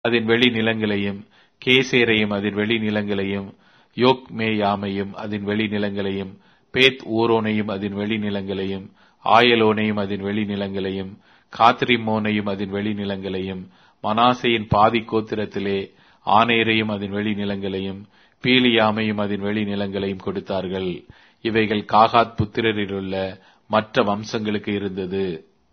அதன் வெளி நிலங்களையும் கேசேரையும் அதன் வெளி நிலங்களையும் யோக்மேயாமையும் அதன் வெளி நிலங்களையும் பேத் ஊரோனையும் அதன் வெளி நிலங்களையும் ஆயலோனையும் அதன் வெளி நிலங்களையும் காத்ரிமோனையும் அதன் வெளி நிலங்களையும் மனாசையின் பாதி கோத்திரத்திலே ஆனேரையும் அதன் வெளி நிலங்களையும் பீலியாமையும் அதன் வெளி நிலங்களையும் கொடுத்தார்கள் இவைகள் காகாத் புத்திரரிலுள்ள மற்ற வம்சங்களுக்கு இருந்தது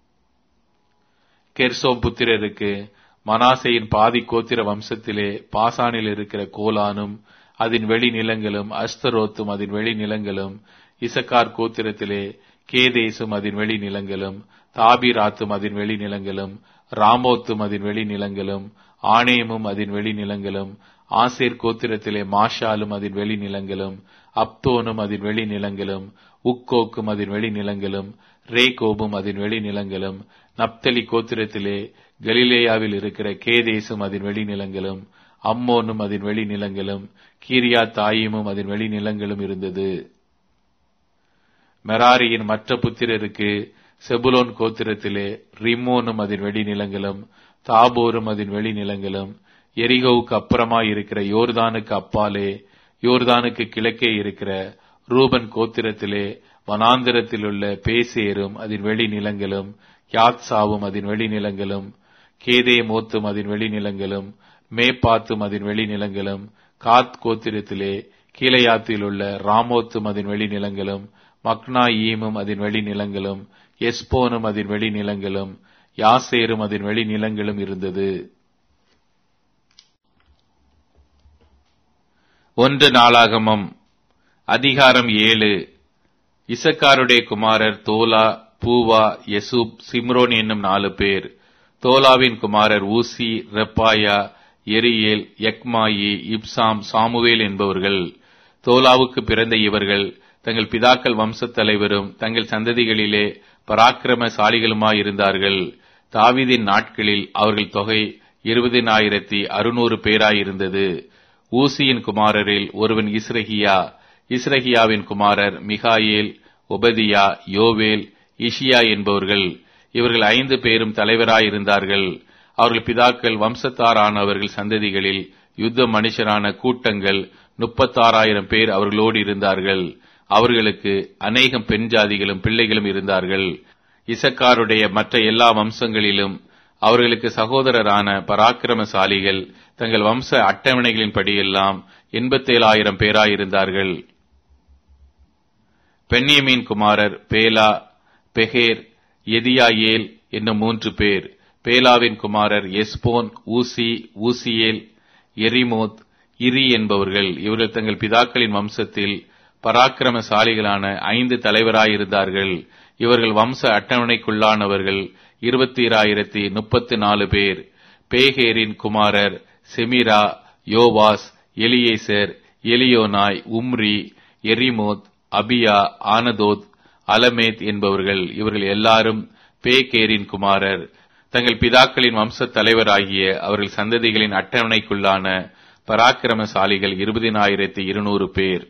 கெர்சோம் புத்திரருக்கு மனாசையின் பாதி கோத்திர வம்சத்திலே பாசானில் இருக்கிற கோலானும் அதன் வெளி நிலங்களும் அஸ்தரோத்தும் அதன் வெளி நிலங்களும் இசக்கார் கோத்திரத்திலே கேதேசும் அதன் வெளி நிலங்களும் தாபிராத்தும் அதன் வெளி நிலங்களும் ராமோத்தும் அதன் வெளி நிலங்களும் ஆணேமும் அதன் வெளி நிலங்களும் ஆசேர் கோத்திரத்திலே மாஷாலும் அதன் வெளி நிலங்களும் அப்தோனும் அதன் வெளி நிலங்களும் உக்கோக்கும் அதன் வெளி நிலங்களும் ரேகோபும் அதன் வெளி நிலங்களும் நப்தலி கோத்திரத்திலே கலிலேயாவில் இருக்கிற கேதேசும் அதன் வெளி நிலங்களும் அம்மோனும் அதன் வெளி நிலங்களும் கீரியா தாயிமும் அதன் வெளி நிலங்களும் இருந்தது மெராரியின் மற்ற புத்திரருக்கு செபுலோன் கோத்திரத்திலே ரிம்மோனும் அதன் வெளி நிலங்களும் தாபோரும் அதன் வெளி நிலங்களும் எரிகோவுக்கு அப்புறமா இருக்கிற யோர்தானுக்கு அப்பாலே யோர்தானுக்கு கிழக்கே இருக்கிற ரூபன் கோத்திரத்திலே வனாந்திரத்தில் உள்ள பேசேரும் அதன் வெளி நிலங்களும் யாத்சாவும் அதன் வெளி நிலங்களும் கேதே மோத்தும் அதன் வெளி நிலங்களும் மேப்பாத்தும் அதன் வெளி நிலங்களும் காத் கோத்திரத்திலே கீழையாத்தில் உள்ள ராமோத்தும் அதன் வெளி நிலங்களும் மக்னா ஈமும் அதன் வெளி நிலங்களும் எஸ்போனும் அதன் வெளி நிலங்களும் யாசேரும் அதன் வெளி நிலங்களும் இருந்தது ஒன்று நாளாகமம் அதிகாரம் ஏழு இசக்காருடைய குமாரர் தோலா பூவா யசூப் சிம்ரோன் என்னும் நாலு பேர் தோலாவின் குமாரர் ஊசி ரெப்பாயா எரியேல் யக்மாயி இப்சாம் சாமுவேல் என்பவர்கள் தோலாவுக்கு பிறந்த இவர்கள் தங்கள் பிதாக்கள் வம்சத் தலைவரும் தங்கள் சந்ததிகளிலே பராக்கிரமசாலிகளுமாயிருந்தார்கள் தாவிதின் நாட்களில் அவர்கள் தொகை இருபதினாயிரத்தி அறுநூறு பேராயிருந்தது ஊசியின் குமாரரில் ஒருவன் இஸ்ரகியா இஸ்ரகியாவின் குமாரர் மிகாயேல் ஒபதியா யோவேல் இஷியா என்பவர்கள் இவர்கள் ஐந்து பேரும் தலைவராயிருந்தார்கள் அவர்கள் பிதாக்கள் வம்சத்தாரானவர்கள் சந்ததிகளில் யுத்த மனுஷரான கூட்டங்கள் முப்பத்தாறாயிரம் பேர் அவர்களோடு இருந்தார்கள் அவர்களுக்கு அநேகம் பெண் ஜாதிகளும் பிள்ளைகளும் இருந்தார்கள் இசக்காருடைய மற்ற எல்லா வம்சங்களிலும் அவர்களுக்கு சகோதரரான பராக்கிரமசாலிகள் தங்கள் வம்ச அட்டவணைகளின் படியெல்லாம் எண்பத்தேழாயிரம் பேராயிருந்தார்கள் பெண்ணியமின் குமாரர் பேலா பெஹேர் எதியாயேல் என்னும் மூன்று பேர் பேலாவின் குமாரர் எஸ்போன் ஊசி ஊசியேல் எரிமோத் இரி என்பவர்கள் இவர்கள் தங்கள் பிதாக்களின் வம்சத்தில் பராக்கிரமசாலிகளான ஐந்து தலைவராயிருந்தார்கள் இவர்கள் வம்ச அட்டவணைக்குள்ளானவர்கள் இருபத்தி ஆயிரத்தி முப்பத்தி நாலு பேர் பேகேரின் குமாரர் செமிரா யோவாஸ் எலியேசர் எலியோனாய் உம்ரி எரிமோத் அபியா ஆனதோத் அலமேத் என்பவர்கள் இவர்கள் எல்லாரும் பேகேரின் குமாரர் தங்கள் பிதாக்களின் வம்ச தலைவராகிய அவர்கள் சந்ததிகளின் அட்டவணைக்குள்ளான பராக்கிரமசாலிகள் இருபதினாயிரத்தி இருநூறு பேர்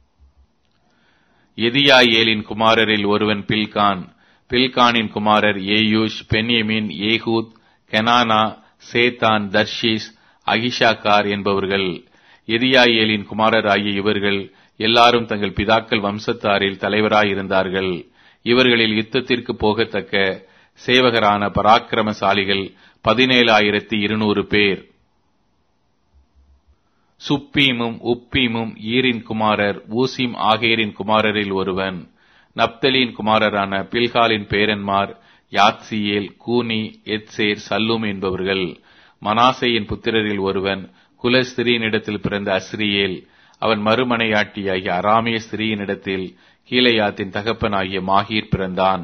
எதியாயேலின் குமாரரில் ஒருவன் பில்கான் பில்கானின் குமாரர் ஏயூஷ் பென்யமின் ஏகூத் கெனானா சேத்தான் தர்ஷீஸ் அகிஷாக்கார் என்பவர்கள் எதியாயேலின் குமாரர் ஆகிய இவர்கள் எல்லாரும் தங்கள் பிதாக்கள் வம்சத்தாரில் தலைவராயிருந்தார்கள் இவர்களில் யுத்தத்திற்கு போகத்தக்க சேவகரான பராக்கிரமசாலிகள் பதினேழாயிரத்தி இருநூறு பேர் சுப்பீமும் உப்பீமும் ஈரின் குமாரர் ஊசிம் ஆகேரின் குமாரரில் ஒருவன் நப்தலின் குமாரரான பில்காலின் பேரன்மார் யாத்சியேல் கூனி எத்சேர் சல்லூம் என்பவர்கள் மனாசையின் புத்திரரில் ஒருவன் குல ஸ்திரீனிடத்தில் பிறந்த அஸ்ரியேல் அவன் மறுமனையாட்டியாகிய அராமிய ஸ்திரீயினிடத்தில் கீழையாத்தின் தகப்பனாகிய மாகீர் பிறந்தான்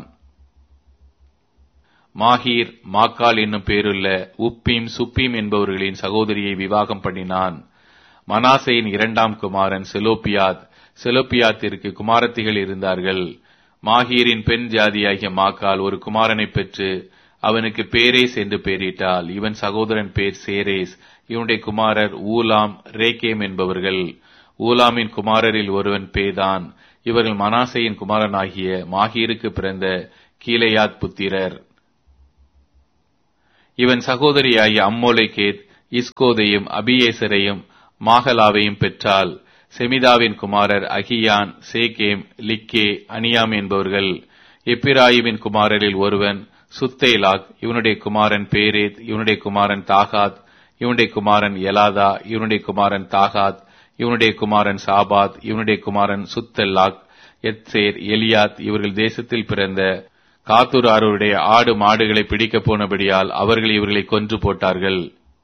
மாகீர் மாக்கால் என்னும் பேருள்ள உப்பீம் சுப்பீம் என்பவர்களின் சகோதரியை விவாகம் பண்ணினான் மனாசையின் இரண்டாம் குமாரன் செலோப்பியாத் செலோப்பியாத்திற்கு குமாரத்திகள் இருந்தார்கள் மாகீரின் பெண் ஜாதியாகிய மாக்கால் ஒரு குமாரனை பெற்று அவனுக்கு பேரேஸ் என்று பெயரிட்டால் இவன் சகோதரன் பேர் சேரேஸ் இவனுடைய குமாரர் ஊலாம் ரேகேம் என்பவர்கள் ஊலாமின் குமாரரில் ஒருவன் பேதான் இவர்கள் மனாசையின் குமாரனாகிய மாகீருக்கு பிறந்த கீழையாத் புத்திரர் இவன் சகோதரியாகிய அம்மோலைகேத் இஸ்கோதையும் அபியேசரையும் மாகலாவையும் பெற்றாள் செமிதாவின் குமாரர் அகியான் சேகேம் லிக்கே அனியாம் என்பவர்கள் எப்பிராயிமின் குமாரரில் ஒருவன் சுத்தேலாக் இவனுடைய குமாரன் பேரேத் இவனுடைய குமாரன் தாகாத் இவனுடைய குமாரன் எலாதா இவனுடைய குமாரன் தாகாத் இவனுடைய குமாரன் சாபாத் இவனுடைய குமாரன் சுத்தெல்லாக் எத்சேர் எலியாத் இவர்கள் தேசத்தில் பிறந்த காத்தூராருடைய ஆடு மாடுகளை பிடிக்கப் போனபடியால் அவர்கள் இவர்களை கொன்று போட்டார்கள்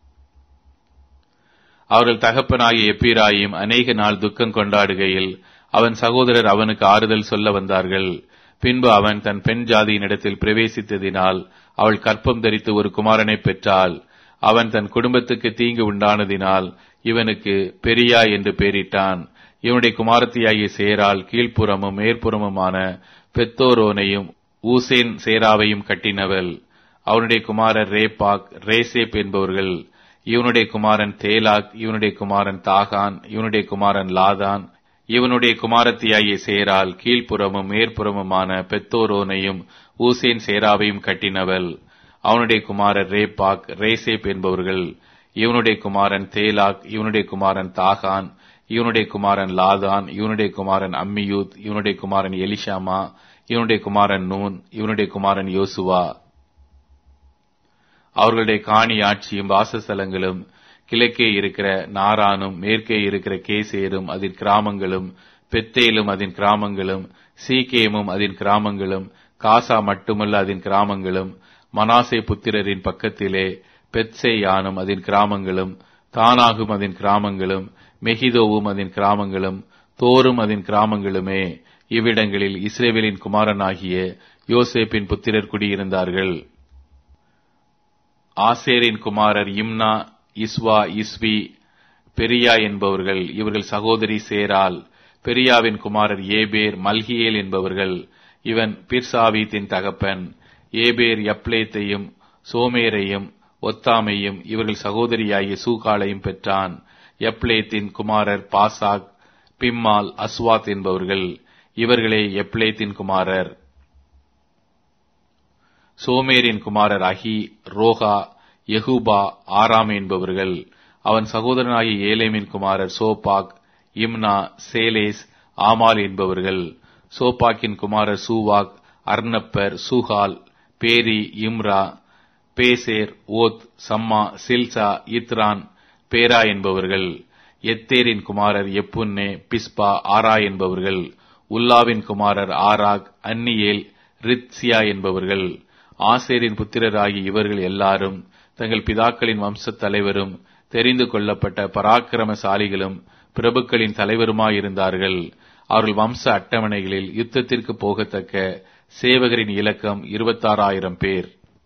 அவர்கள் தகப்பனாகிய எப்பிராயும் அநேக நாள் துக்கம் கொண்டாடுகையில் அவன் சகோதரர் அவனுக்கு ஆறுதல் சொல்ல வந்தார்கள் பின்பு அவன் தன் பெண் ஜாதியினிடத்தில் பிரவேசித்ததினால் அவள் கற்பம் தரித்து ஒரு குமாரனை பெற்றாள் அவன் தன் குடும்பத்துக்கு தீங்கு உண்டானதினால் இவனுக்கு பெரியா என்று பெயரிட்டான் இவனுடைய குமாரத்தியாகிய சேரால் கீழ்ப்புறமும் மேற்புறமுமான பெத்தோரோனையும் ஊசேன் சேராவையும் கட்டினவள் அவனுடைய குமாரர் ரேபாக் ரேசேப் என்பவர்கள் இவனுடைய குமாரன் தேலாக் இவனுடைய குமாரன் தாகான் இவனுடைய குமாரன் லாதான் இவனுடைய குமாரத்தியாகிய சேரால் கீழ்ப்புறமும் மேற்புறமுமான பெத்தோரோனையும் ஊசேன் சேராவையும் கட்டினவள் அவனுடைய குமாரர் ரேபாக் ரேசேப் என்பவர்கள் இவனுடைய குமாரன் தேலாக் இவனுடைய குமாரன் தாகான் இவனுடைய குமாரன் லாதான் இவனுடைய குமாரன் அம்மியூத் இவனுடைய குமாரன் எலிஷாமா இவனுடைய குமாரன் நூன் இவனுடைய குமாரன் யோசுவா அவர்களுடைய காணி ஆட்சியும் வாசஸ்தலங்களும் கிழக்கே இருக்கிற நாரானும் மேற்கே இருக்கிற கேசேரும் அதன் கிராமங்களும் பெத்தேலும் அதன் கிராமங்களும் சீகேமும் அதன் கிராமங்களும் காசா மட்டுமல்ல அதன் கிராமங்களும் மனாசே புத்திரரின் பக்கத்திலே பெத்சேயானும் அதன் கிராமங்களும் தானாகும் அதன் கிராமங்களும் மெகிதோவும் அதன் கிராமங்களும் தோரும் அதன் கிராமங்களுமே இவ்விடங்களில் இஸ்ரேவேலின் குமாரனாகிய யோசேப்பின் புத்திரர் குடியிருந்தார்கள் ஆசேரின் குமாரர் இம்னா இஸ்வா இஸ்வி பெரியா என்பவர்கள் இவர்கள் சகோதரி சேரால் பெரியாவின் குமாரர் ஏபேர் மல்கியேல் என்பவர்கள் இவன் பிர்சாவீத்தின் தகப்பன் ஏபேர் யப்லேத்தையும் சோமேரையும் ஒத்தாமையும் இவர்கள் சகோதரியாகிய சூகாலையும் பெற்றான் எப்லேத்தின் குமாரர் பாசாக் பிம்மால் அஸ்வாத் என்பவர்கள் இவர்களே எப்லேத்தின் குமாரர் சோமேரின் குமாரர் அஹி ரோகா யெகூபா ஆராம் என்பவர்கள் அவன் சகோதரனாகிய ஏலேமின் குமாரர் சோபாக் இம்னா சேலேஸ் ஆமால் என்பவர்கள் சோபாக்கின் குமாரர் சூவாக் அர்னப்பர் சூஹால் பேரி இம்ரா பேசேர் ஓத் சம்மா சில்சா இத்ரான் பேரா என்பவர்கள் எத்தேரின் குமாரர் எப்புன்னே பிஸ்பா ஆரா என்பவர்கள் உல்லாவின் குமாரர் ஆராக் அன்னியேல் ரித்சியா என்பவர்கள் ஆசேரின் புத்திரராகி இவர்கள் எல்லாரும் தங்கள் பிதாக்களின் வம்சத் தலைவரும் தெரிந்து கொள்ளப்பட்ட பராக்கிரமசாலிகளும் பிரபுக்களின் தலைவருமாயிருந்தார்கள் அவர்கள் வம்ச அட்டவணைகளில் யுத்தத்திற்கு போகத்தக்க சேவகரின் இலக்கம் இருபத்தாறாயிரம் பேர்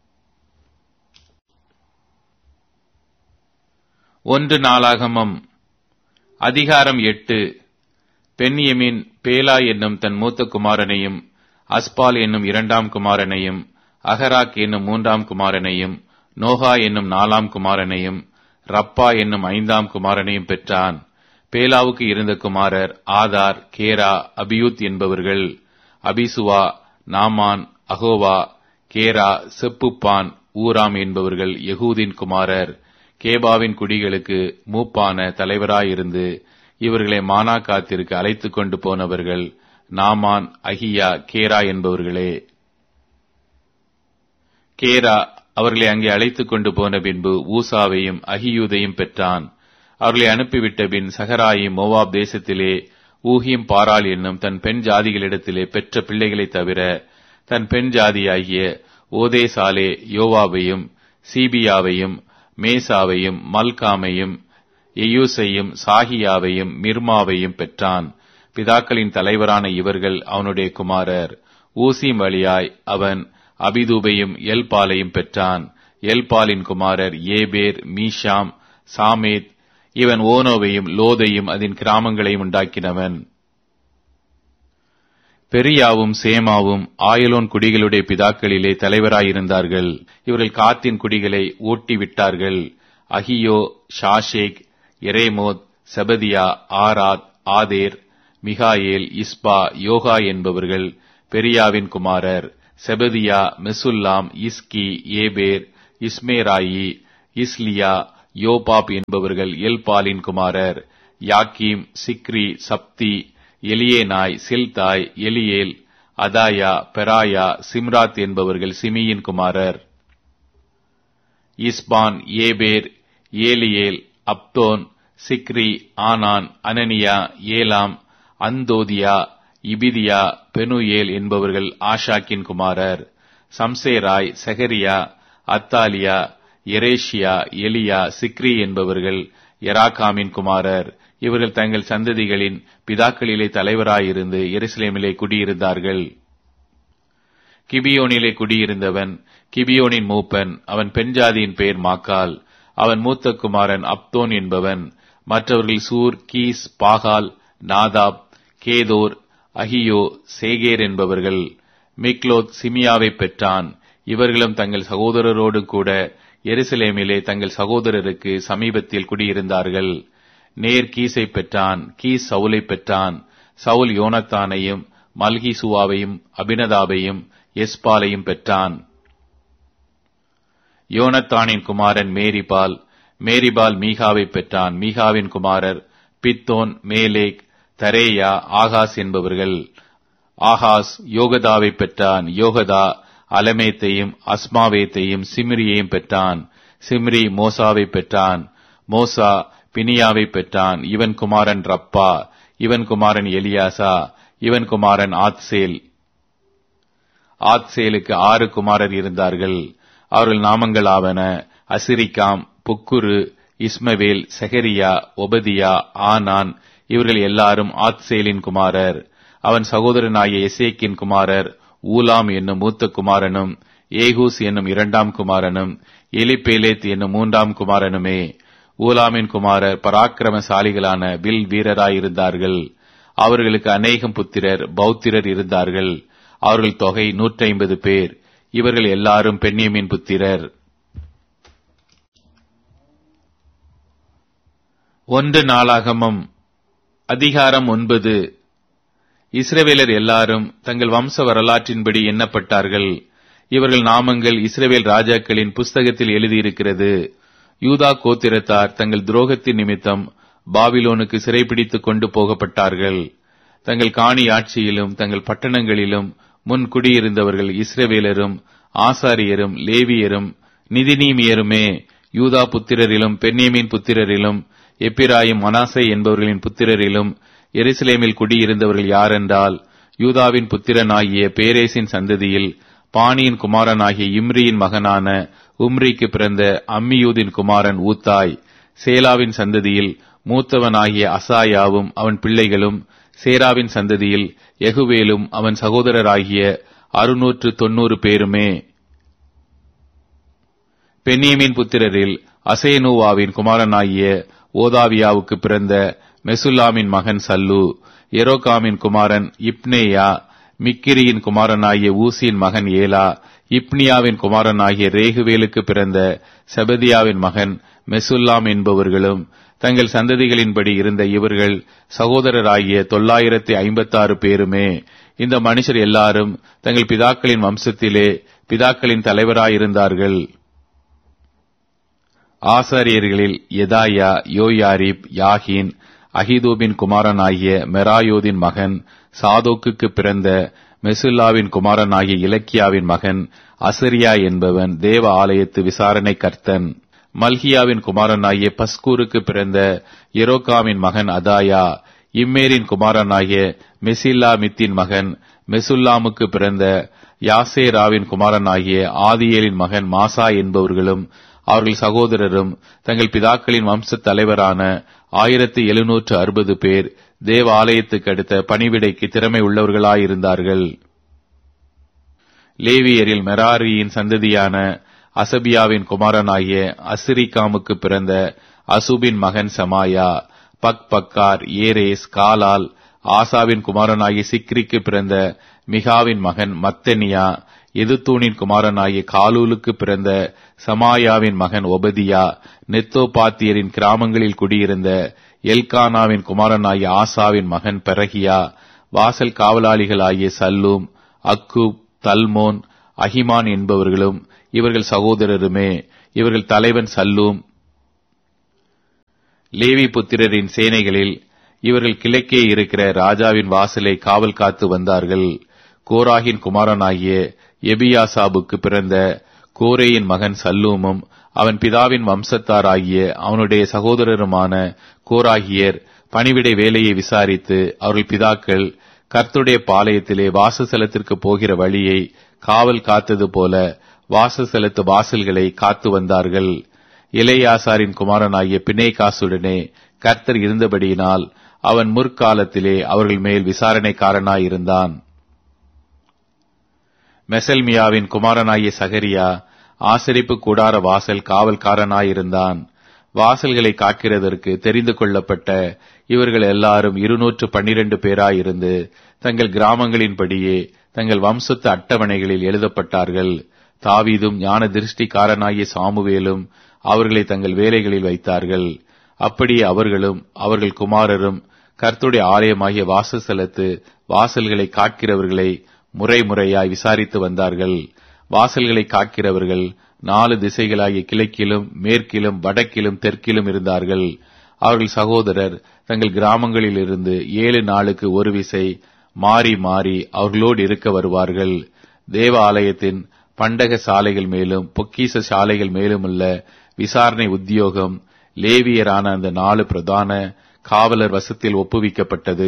ஒன்று நாளாகமம் அதிகாரம் எட்டு பெண்யமின் பேலா என்னும் தன் மூத்த குமாரனையும் அஸ்பால் என்னும் இரண்டாம் குமாரனையும் அகராக் என்னும் மூன்றாம் குமாரனையும் நோகா என்னும் நாலாம் குமாரனையும் ரப்பா என்னும் ஐந்தாம் குமாரனையும் பெற்றான் பேலாவுக்கு இருந்த குமாரர் ஆதார் கேரா அபியூத் என்பவர்கள் அபிசுவா நாமான் அகோவா கேரா செப்புப்பான் ஊராம் என்பவர்கள் யகூதின் குமாரர் கேபாவின் குடிகளுக்கு மூப்பான தலைவராயிருந்து இவர்களை மானாக்காத்திற்கு அழைத்துக் கொண்டு போனவர்கள் நாமான் அகியா கேரா என்பவர்களே கேரா அவர்களை அங்கே அழைத்துக் கொண்டு போன பின்பு ஊசாவையும் அகியூதையும் பெற்றான் அவர்களை அனுப்பிவிட்ட பின் சகராயும் மோவாப் தேசத்திலே ஊகியும் பாராள் என்னும் தன் பெண் ஜாதிகளிடத்திலே பெற்ற பிள்ளைகளைத் தவிர தன் பெண் ஜாதியாகிய ஓதேசாலே யோவாவையும் சீபியாவையும் மேசாவையும் மல்காமையும் எயூசையும் சாகியாவையும் மிர்மாவையும் பெற்றான் பிதாக்களின் தலைவரான இவர்கள் அவனுடைய குமாரர் ஊசிம் வழியாய் அவன் அபிதூபையும் எல்பாலையும் பெற்றான் எல்பாலின் குமாரர் ஏபேர் மீஷாம் சாமேத் இவன் ஓனோவையும் லோதையும் அதன் கிராமங்களையும் உண்டாக்கினவன் பெரியாவும் சேமாவும் ஆயலோன் குடிகளுடைய பிதாக்களிலே தலைவராயிருந்தார்கள் இவர்கள் காத்தின் குடிகளை ஓட்டி விட்டார்கள் அகியோ ஷாஷேக் எரேமோத் செபதியா ஆராத் ஆதேர் மிகாயேல் இஸ்பா யோகா என்பவர்கள் பெரியாவின் குமாரர் செபதியா மெசுல்லாம் இஸ்கி ஏபேர் இஸ்மேராயி இஸ்லியா யோபாப் என்பவர்கள் எல்பாலின் குமாரர் யாக்கீம் சிக்ரி சப்தி எலியேனாய் சில்தாய் எலியேல் அதாயா பெராயா சிம்ராத் என்பவர்கள் சிமியின் குமாரர் இஸ்பான் ஏபேர் ஏலியேல் அப்தோன் சிக்ரி ஆனான் அனனியா ஏலாம் அந்தோதியா இபிதியா பெனுயேல் என்பவர்கள் ஆஷாக்கின் குமாரர் சம்சேராய் செகரியா அத்தாலியா எரேஷியா எலியா சிக்ரி என்பவர்கள் எராகாமின் குமாரர் இவர்கள் தங்கள் சந்ததிகளின் பிதாக்களிலே தலைவராயிருந்து எருசலேமிலே குடியிருந்தார்கள் கிபியோனிலே குடியிருந்தவன் கிபியோனின் மூப்பன் அவன் பெண்ஜாதியின் பெயர் மாக்கால் அவன் மூத்த குமாரன் அப்தோன் என்பவன் மற்றவர்கள் சூர் கீஸ் பாகால் நாதாப் கேதோர் அகியோ சேகேர் என்பவர்கள் மிக்லோத் சிமியாவை பெற்றான் இவர்களும் தங்கள் சகோதரரோடு கூட எருசலேமிலே தங்கள் சகோதரருக்கு சமீபத்தில் குடியிருந்தார்கள் நேர் கீசை பெற்றான் கீஸ் சவுலை பெற்றான் சவுல் யோனத்தானையும் மல்கிசுவாவையும் அபினதாவையும் எஸ்பாலையும் பெற்றான் யோனத்தானின் குமாரன் மேரிபால் மேரிபால் மீகாவை பெற்றான் மீகாவின் குமாரர் பித்தோன் மேலேக் தரேயா ஆகாஸ் என்பவர்கள் ஆகாஸ் யோகதாவை பெற்றான் யோகதா அலமேத்தையும் அஸ்மாவேத்தையும் சிம்ரியையும் பெற்றான் சிம்ரி மோசாவை பெற்றான் மோசா பினியாவை பெற்றான் இவன் குமாரன் ரப்பா இவன் குமாரன் எலியாசா இவன் குமாரன் ஆத்சேல் ஆத்சேலுக்கு ஆறு குமாரர் இருந்தார்கள் அவர்கள் நாமங்கள் ஆவன அசிரிகாம் புக்குரு இஸ்மவேல் செஹரியா ஒபதியா ஆனான் இவர்கள் எல்லாரும் ஆத்சேலின் குமாரர் அவன் சகோதரனாகிய எசேக்கின் குமாரர் ஊலாம் என்னும் மூத்த குமாரனும் ஏகூஸ் என்னும் இரண்டாம் குமாரனும் எலிபேலேத் என்னும் மூன்றாம் குமாரனுமே ஊலாமின் குமாரர் பராக்கிரமசாலிகளான வில் வீரராயிருந்தார்கள் அவர்களுக்கு அநேகம் புத்திரர் பௌத்திரர் இருந்தார்கள் அவர்கள் தொகை நூற்றி ஐம்பது பேர் இவர்கள் எல்லாரும் பெண்ணியமின் புத்திரர் ஒன்று நாளாகமம் அதிகாரம் ஒன்பது இஸ்ரவேலர் எல்லாரும் தங்கள் வம்ச வரலாற்றின்படி எண்ணப்பட்டார்கள் இவர்கள் நாமங்கள் இஸ்ரவேல் ராஜாக்களின் புஸ்தகத்தில் எழுதியிருக்கிறது யூதா கோத்திரத்தார் தங்கள் துரோகத்தின் நிமித்தம் பாபிலோனுக்கு சிறைபிடித்துக் கொண்டு போகப்பட்டார்கள் தங்கள் காணி ஆட்சியிலும் தங்கள் பட்டணங்களிலும் முன் குடியிருந்தவர்கள் இஸ்ரவேலரும் ஆசாரியரும் லேவியரும் நிதிநீமியருமே யூதா புத்திரரிலும் பென்னியமின் புத்திரரிலும் எப்பிராயும் மனாசை என்பவர்களின் புத்திரரிலும் எருசலேமில் குடியிருந்தவர்கள் யாரென்றால் யூதாவின் புத்திரனாகிய பேரேசின் சந்ததியில் பாணியின் குமாரனாகிய இம்ரியின் மகனான உம்ரிக்கு பிறந்த அம்மியூதின் குமாரன் ஊத்தாய் சேலாவின் சந்ததியில் மூத்தவனாகிய அசாயாவும் அவன் பிள்ளைகளும் சேராவின் சந்ததியில் எகுவேலும் அவன் சகோதரராகிய அறுநூற்று தொன்னூறு பேருமே பென்னியமின் புத்திரரில் அசேனூவாவின் குமாரனாகிய ஓதாவியாவுக்கு பிறந்த மெசுல்லாமின் மகன் சல்லு எரோகாமின் குமாரன் இப்னேயா மிக்கிரியின் குமாரனாகிய ஊசியின் மகன் ஏலா இப்னியாவின் குமாரனாகிய ரேகுவேலுக்கு பிறந்த செபதியாவின் மகன் மெசுல்லாம் என்பவர்களும் தங்கள் சந்ததிகளின்படி இருந்த இவர்கள் சகோதரராகிய தொள்ளாயிரத்தி ஐம்பத்தாறு பேருமே இந்த மனுஷர் எல்லாரும் தங்கள் பிதாக்களின் வம்சத்திலே பிதாக்களின் தலைவராயிருந்தார்கள் ஆசாரியர்களில் எதாயா யோயாரிப் யாகின் அகிதூபின் குமாரனாகிய மெராயோதின் மகன் சாதோக்குக்கு பிறந்த மெசுல்லாவின் குமாரனாகிய இலக்கியாவின் மகன் அசரியா என்பவன் தேவ ஆலயத்து விசாரணை கர்த்தன் மல்கியாவின் குமாரனாகிய பஸ்கூருக்கு பிறந்த எரோகாமின் மகன் அதாயா இம்மேரின் குமாரனாகிய மெசில்லாமித்தின் மகன் மெசுல்லாமுக்கு பிறந்த யாசேராவின் குமாரனாகிய ஆதியேலின் மகன் மாசா என்பவர்களும் அவர்கள் சகோதரரும் தங்கள் பிதாக்களின் வம்ச தலைவரான ஆயிரத்தி எழுநூற்று அறுபது பேர் தேவ ஆலயத்துக்கு அடுத்த பணிவிடைக்கு திறமை உள்ளவர்களாயிருந்தார்கள் லேவியரில் மெராரியின் சந்ததியான அசபியாவின் குமாரனாகிய அசிரிகாமுக்கு பிறந்த அசுபின் மகன் சமாயா பக் பக்கார் ஏரேஸ் காலால் ஆசாவின் குமாரனாகிய சிக்ரிக்கு பிறந்த மிகாவின் மகன் மத்தனியா எதுத்தூனின் குமாரனாகிய காலூலுக்கு பிறந்த சமாயாவின் மகன் ஒபதியா நெத்தோபாத்தியரின் கிராமங்களில் குடியிருந்த எல்கானாவின் குமாரனாகிய ஆசாவின் மகன் பெரகியா வாசல் காவலாளிகளாகிய சல்லூம் அக்கூப் தல்மோன் அஹிமான் என்பவர்களும் இவர்கள் சகோதரருமே இவர்கள் தலைவன் சல்லூம் லேவி புத்திரரின் சேனைகளில் இவர்கள் கிழக்கே இருக்கிற ராஜாவின் வாசலை காவல் காத்து வந்தார்கள் கோராகின் குமாரனாகிய எபியாசாபுக்கு பிறந்த கோரேயின் மகன் சல்லூமும் அவன் பிதாவின் வம்சத்தாராகிய அவனுடைய சகோதரருமான கோராகியர் பணிவிடை வேலையை விசாரித்து அவர்கள் பிதாக்கள் கர்த்துடைய பாளையத்திலே வாசஸ்தலத்திற்கு போகிற வழியை காவல் காத்தது போல வாசஸ்தலத்து வாசல்களை காத்து வந்தார்கள் இளையாசாரின் குமாரனாகிய பிணைகாசுடனே கர்த்தர் இருந்தபடியினால் அவன் முற்காலத்திலே அவர்கள் மேல் விசாரணைக்காரனாயிருந்தான் மெசல்மியாவின் குமாரனாகிய சகரியா ஆசரிப்பு கூடார வாசல் காவல்காரனாயிருந்தான் வாசல்களை காக்கிறதற்கு தெரிந்து கொள்ளப்பட்ட இவர்கள் எல்லாரும் இருநூற்று பன்னிரண்டு பேராயிருந்து தங்கள் கிராமங்களின்படியே தங்கள் வம்சத்து அட்டவணைகளில் எழுதப்பட்டார்கள் தாவீதும் ஞான திருஷ்டிக்காரனாகிய சாமுவேலும் அவர்களை தங்கள் வேலைகளில் வைத்தார்கள் அப்படியே அவர்களும் அவர்கள் குமாரரும் கர்த்துடைய ஆலயமாகிய வாசஸ்தலத்து வாசல்களை காக்கிறவர்களை முறை முறையாய் விசாரித்து வந்தார்கள் வாசல்களை காக்கிறவர்கள் நாலு திசைகளாகிய கிழக்கிலும் மேற்கிலும் வடக்கிலும் தெற்கிலும் இருந்தார்கள் அவர்கள் சகோதரர் தங்கள் கிராமங்களில் இருந்து ஏழு நாளுக்கு ஒரு விசை மாறி மாறி அவர்களோடு இருக்க வருவார்கள் தேவ ஆலயத்தின் பண்டக சாலைகள் மேலும் பொக்கீச சாலைகள் மேலுமுள்ள விசாரணை உத்தியோகம் லேவியரான அந்த நாலு பிரதான காவலர் வசத்தில் ஒப்புவிக்கப்பட்டது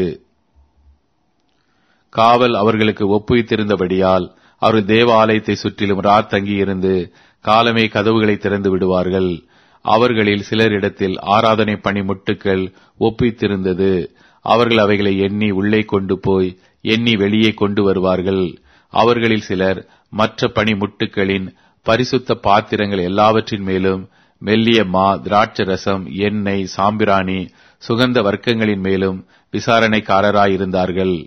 காவல் அவர்களுக்கு ஒப்புவித்திருந்தபடியால் அவர்கள் தேவ ஆலயத்தை சுற்றிலும் ராத் தங்கியிருந்து காலமே கதவுகளை திறந்து விடுவார்கள் அவர்களில் சிலரிடத்தில் ஆராதனை பணி முட்டுக்கள் ஒப்பித்திருந்தது அவர்கள் அவைகளை எண்ணி உள்ளே கொண்டு போய் எண்ணி வெளியே கொண்டு வருவார்கள் அவர்களில் சிலர் மற்ற பணி முட்டுக்களின் பரிசுத்த பாத்திரங்கள் எல்லாவற்றின் மேலும் மெல்லிய மா திராட்ச ரசம் எண்ணெய் சாம்பிராணி சுகந்த வர்க்கங்களின் மேலும் விசாரணைக்காரராயிருந்தார்கள்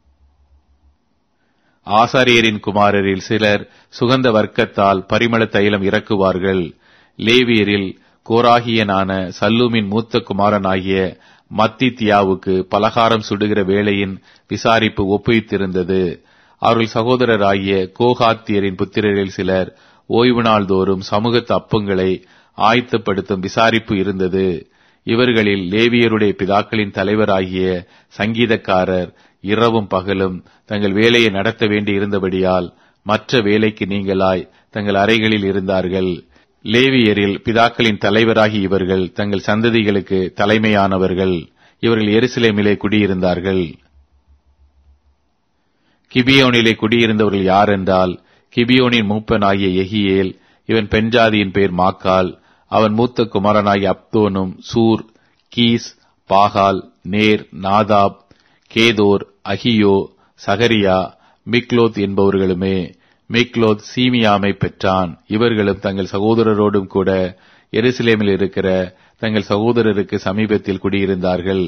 ஆசாரியரின் குமாரரில் சிலர் சுகந்த வர்க்கத்தால் பரிமள தைலம் இறக்குவார்கள் லேவியரில் கோராகியனான சல்லூமின் மூத்த குமாரனாகிய மத்தித்தியாவுக்கு பலகாரம் சுடுகிற வேளையின் விசாரிப்பு ஒப்புவித்திருந்தது அவர்கள் சகோதரராகிய கோகாத்தியரின் புத்திரரில் சிலர் ஓய்வு நாள் தோறும் சமூகத்து அப்பங்களை ஆயத்தப்படுத்தும் விசாரிப்பு இருந்தது இவர்களில் லேவியருடைய பிதாக்களின் தலைவராகிய சங்கீதக்காரர் இரவும் பகலும் தங்கள் வேலையை நடத்த வேண்டி இருந்தபடியால் மற்ற வேலைக்கு நீங்களாய் தங்கள் அறைகளில் இருந்தார்கள் லேவியரில் பிதாக்களின் தலைவராகி இவர்கள் தங்கள் சந்ததிகளுக்கு தலைமையானவர்கள் இவர்கள் எருசலேமிலே குடியிருந்தார்கள் கிபியோனிலே குடியிருந்தவர்கள் யார் என்றால் கிபியோனின் மூப்பனாகிய எகியேல் இவன் பெண்ஜாதியின் பேர் மாக்கால் அவன் மூத்த குமாரனாகிய அப்தோனும் சூர் Kish Baal Ner Nadab Gedor Ahio Zechariah Mikloth என்பவர்களுமே மிக்லோத் சீமியாமை பெற்றான் இவர்களும் தங்கள் சகோதரரோடும் கூட எருசலேமில் இருக்கிற தங்கள் சகோதரருக்கு சமீபத்தில் குடியிருந்தார்கள்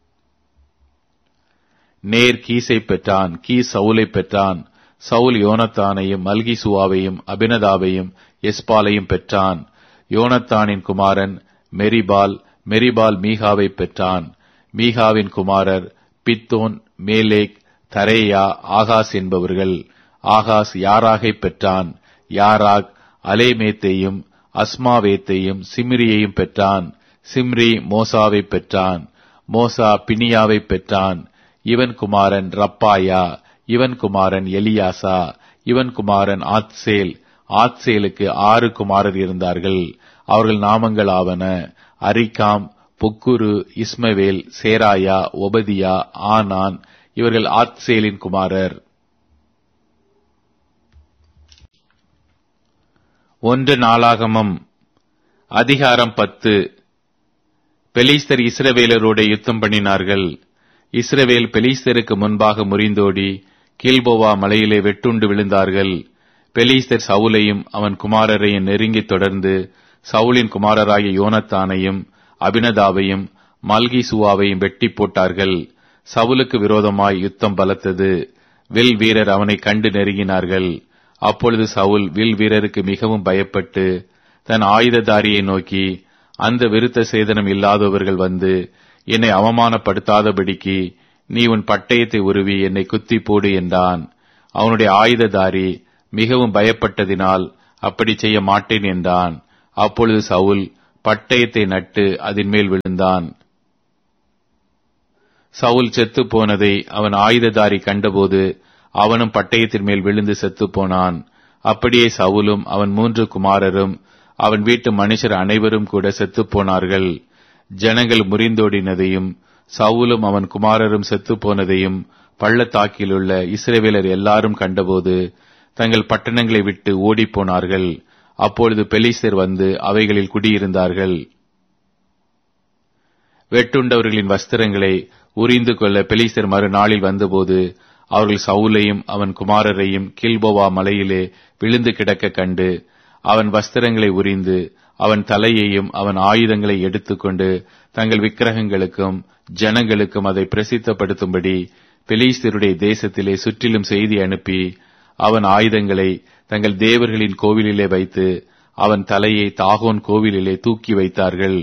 நேர் கீசை பெற்றான் கீஸ் சவுலை பெற்றான் சவுல் யோனத்தானையும் மல்கிசுவாவையும் அபினதாவையும் எஸ்பாலையும் பெற்றான் யோனத்தானின் குமாரன் மெரிபால் மெரிபால் மீகாவை பெற்றான் மீகாவின் குமாரர் பித்தோன் மேலேக் தரேயா ஆகாஸ் என்பவர்கள் ஆகாஸ் யாராகை பெற்றான் யாராக் அலேமேத்தையும் அஸ்மாவேத்தையும் சிம்ரியையும் பெற்றான் சிம்ரி மோசாவை பெற்றான் மோசா பினியாவை பெற்றான் இவன் குமாரன் ரப்பாயா இவன் குமாரன் எலியாசா இவன் குமாரன் ஆத்சேல் ஆத்சேலுக்கு ஆறு குமாரர் இருந்தார்கள் அவர்கள் நாமங்கள் ஆவன அரிகாம் புக்குரு இஸ்மவேல் சேராயா ஒபதியா ஆனான் இவர்கள் ஆத்சேலின் குமாரர் ஒன்று நாளாகமம் அதிகாரம் பத்து பெலிஸ்தர் இஸ்ரவேலரோட யுத்தம் பண்ணினார்கள் இஸ்ரவேல் பெலிஸ்தருக்கு முன்பாக முறிந்தோடி கீல்போவா மலையிலே வெட்டுண்டு விழுந்தார்கள் பெலிஸ்தர் சவுலையும் அவன் குமாரரையும் நெருங்கி தொடர்ந்து சவுலின் குமாரராகிய யோனத்தானையும் அபினதாவையும் மல்கிசுவாவையும் வெட்டி போட்டார்கள் சவுலுக்கு விரோதமாய் யுத்தம் பலத்தது வில் வீரர் அவனை கண்டு நெருங்கினார்கள் அப்பொழுது சவுல் வில் வீரருக்கு மிகவும் பயப்பட்டு தன் ஆயுததாரியை நோக்கி அந்த விருத்த சேதனம் இல்லாதவர்கள் வந்து என்னை அவமானப்படுத்தாதபடிக்கு நீ உன் பட்டயத்தை உருவி என்னை குத்தி போடு என்றான் அவனுடைய ஆயுததாரி மிகவும் பயப்பட்டதினால் அப்படி செய்ய மாட்டேன் என்றான் அப்பொழுது சவுல் பட்டயத்தை நட்டு அதன் மேல் விழுந்தான் சவுல் செத்துப் போனதை அவன் ஆயுததாரி கண்டபோது அவனும் பட்டயத்தின் மேல் விழுந்து செத்துப் போனான் அப்படியே சவுலும் அவன் மூன்று குமாரரும் அவன் வீட்டு மனுஷர் அனைவரும் கூட செத்துப் போனார்கள் ஜனங்கள் முறிந்தோடினதையும் சவுலும் அவன் குமாரரும் செத்துப் போனதையும் பள்ளத்தாக்கிலுள்ள இஸ்ரவேலர் எல்லாரும் கண்டபோது தங்கள் பட்டணங்களை விட்டு ஓடிப்போனார்கள் அப்பொழுது பெலிஸ்தர் வந்து அவைகளில் குடியிருந்தார்கள் வெட்டுண்டவர்களின் வஸ்திரங்களை உரிந்து கொள்ள பெலிஸ்தர் மறுநாளில் வந்தபோது அவர்கள் சவுலையும் அவன் குமாரரையும் கில்போவா மலையிலே விழுந்து கிடக்க கண்டு அவன் வஸ்திரங்களை உரிந்து அவன் தலையையும் அவன் ஆயுதங்களை எடுத்துக்கொண்டு தங்கள் விக்கிரகங்களுக்கும் ஜனங்களுக்கும் அதை பிரசித்தப்படுத்தும்படி பெலிஸ்தருடைய தேசத்திலே சுற்றிலும் செய்தி அனுப்பி அவன் ஆயுதங்களை தங்கள் தேவர்களின் கோவிலிலே வைத்து அவன் தலையை தாகோன் கோவிலிலே தூக்கி வைத்தார்கள்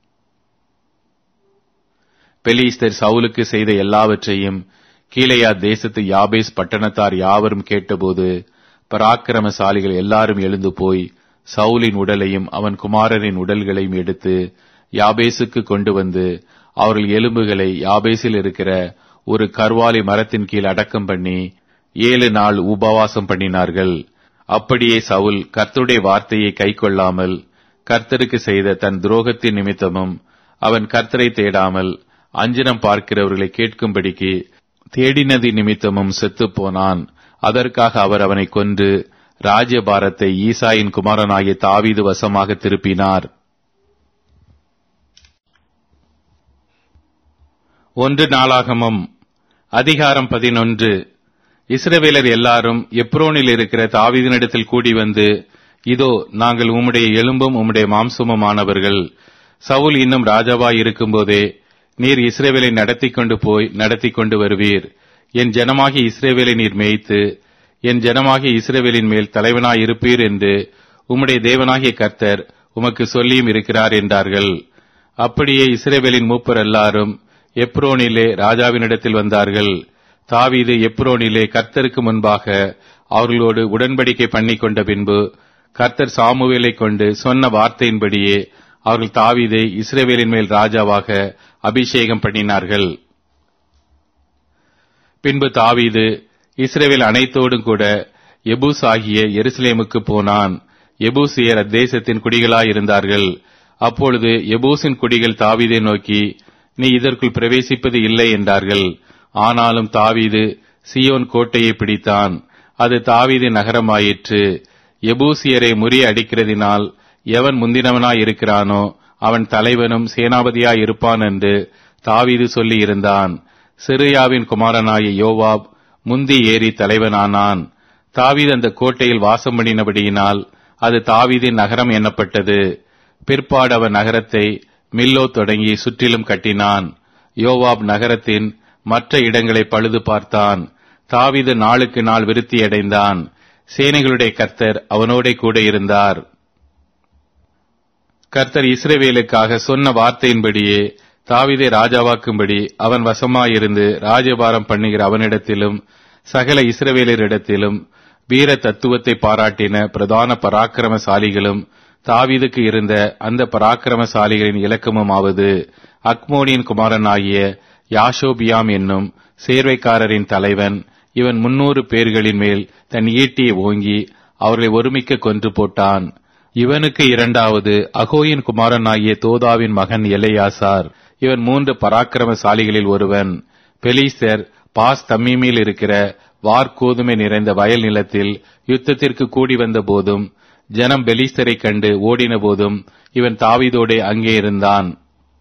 பெலிஸ்தர் சவுலுக்கு செய்த எல்லாவற்றையும் கீழையா தேசத்து யாபேஸ் பட்டணத்தார் யாவரும் கேட்டபோது பராக்கிரமசாலிகள் எல்லாரும் எழுந்து போய் சவுலின் உடலையும் அவன் குமாரரின் உடல்களையும் எடுத்து யாபேசுக்கு கொண்டு வந்து அவர்கள் எலும்புகளை யாபேசில் இருக்கிற ஒரு கர்வாலி மரத்தின் கீழ் அடக்கம் பண்ணி ஏழு நாள் உபவாசம் பண்ணினார்கள் அப்படியே சவுல் கர்த்தருடைய வார்த்தையை கைக்கொள்ளாமல் கர்த்தருக்கு செய்த தன் துரோகத்தின் நிமித்தமும் அவன் கர்த்தரை தேடாமல் அஞ்சனம் பார்க்கிறவர்களை கேட்கும்படிக்கு தேடினது நிமித்தமும் செத்துப் போனான் அதற்காக அவர் அவனை கொன்று ராஜ்யபாரத்தை ஈசாயின் குமாரனாகிய தாவீது வசமாக திருப்பினார் ஒன்று நாளாகமம் அதிகாரம் பதினொன்று இஸ்ரவேலர் எல்லாரும் எப்ரோனில் இருக்கிற தாவீதினிடத்தில் கூடி வந்து இதோ நாங்கள் உம்முடைய எலும்பும் உம்முடைய மாம்சமுமானவர்கள் சவுல் இன்னும் ராஜாவாய் இருக்கும்போதே நீர் இஸ்ரேவேலை நடத்தி கொண்டு போய் நடத்தி கொண்டு வருவீர் என் ஜனமாகி இஸ்ரேவேலை நீர் மேய்த்து என் ஜனமாகிய இஸ்ரேவேலின் மேல் தலைவனாய் இருப்பீர் என்று உம்முடைய தேவனாகிய கர்த்தர் உமக்கு சொல்லியும் இருக்கிறார் என்றார்கள் அப்படியே இஸ்ரேவேலின் மூப்பர் எல்லாரும் எப்ரோனிலே ராஜாவினிடத்தில் வந்தார்கள் தாவீது எப்ரோனிலே கர்த்தருக்கு முன்பாக அவர்களோடு உடன்படிக்கை பண்ணி கொண்ட பின்பு கர்த்தர் சாமுவேலை கொண்டு சொன்ன வார்த்தையின்படியே அவர்கள் தாவீதை இஸ்ரேவேலின் மேல் ராஜாவாக அபிஷேகம் பண்ணினார்கள் பின்பு தாவீது இஸ்ரேவேல் அனைத்தோடும் கூட எபூஸ் ஆகிய எருசலேமுக்கு போனான் எபூசியர் அத்தேசத்தின் குடிகளாயிருந்தார்கள் அப்பொழுது எபூசின் குடிகள் தாவீதை நோக்கி நீ இதற்குள் பிரவேசிப்பது இல்லை என்றார்கள் ஆனாலும் தாவீது சியோன் கோட்டையை பிடித்தான் அது தாவீதின் நகரமாயிற்று எபூசியரை முறியடிக்கிறதினால் எவன் முந்தினவனாய் இருக்கிறானோ அவன் தலைவனும் சேனாபதியாய் இருப்பான் என்று தாவீது சொல்லி இருந்தான் சிறியாவின் குமாரனாய யோவாப் முந்தி ஏறி தலைவனானான் தாவீது அந்த கோட்டையில் வாசம் பண்ணினபடியினால் அது தாவீதின் நகரம் எண்ணப்பட்டது பிற்பாடு அவன் நகரத்தை மில்லோ தொடங்கி சுற்றிலும் கட்டினான் யோவாப் நகரத்தின் மற்ற இடங்களை பழுது பார்த்தான் தாவீது நாளுக்கு நாள் விருத்தியடைந்தான் சேனைகளுடைய கர்த்தர் அவனோட கூட இருந்தார் கர்த்தர் இஸ்ரேவேலுக்காக சொன்ன வார்த்தையின்படியே தாவிதை ராஜாவாக்கும்படி அவன் வசமாயிருந்து ராஜபாரம் பண்ணுகிற அவனிடத்திலும் சகல இஸ்ரவேலரிடத்திலும் வீர தத்துவத்தை பாராட்டின பிரதான பராக்கிரமசாலிகளும் தாவீதுக்கு இருந்த அந்த பராக்கிரமசாலிகளின் இலக்கமுமாவது அக்மோனியின் குமாரனாகிய யாஷோபியாம் என்னும் சேர்வைக்காரரின் தலைவன் இவன் முன்னூறு பேர்களின் மேல் தன் ஈட்டியை ஓங்கி அவர்களை ஒருமிக்க கொன்று போட்டான் இவனுக்கு இரண்டாவது அகோயின் குமாரனாகிய தோதாவின் மகன் எல்லையாசார் இவன் மூன்று பராக்கிரமசாலிகளில் ஒருவன் பெலிஸ்தர் பாஸ் தம்மீமில் இருக்கிற வார்கோதுமை நிறைந்த வயல் நிலத்தில் யுத்தத்திற்கு கூடி வந்த போதும் ஜனம் பெலிஸ்தரை கண்டு ஓடின போதும் இவன் தாவிதோடே அங்கே இருந்தான்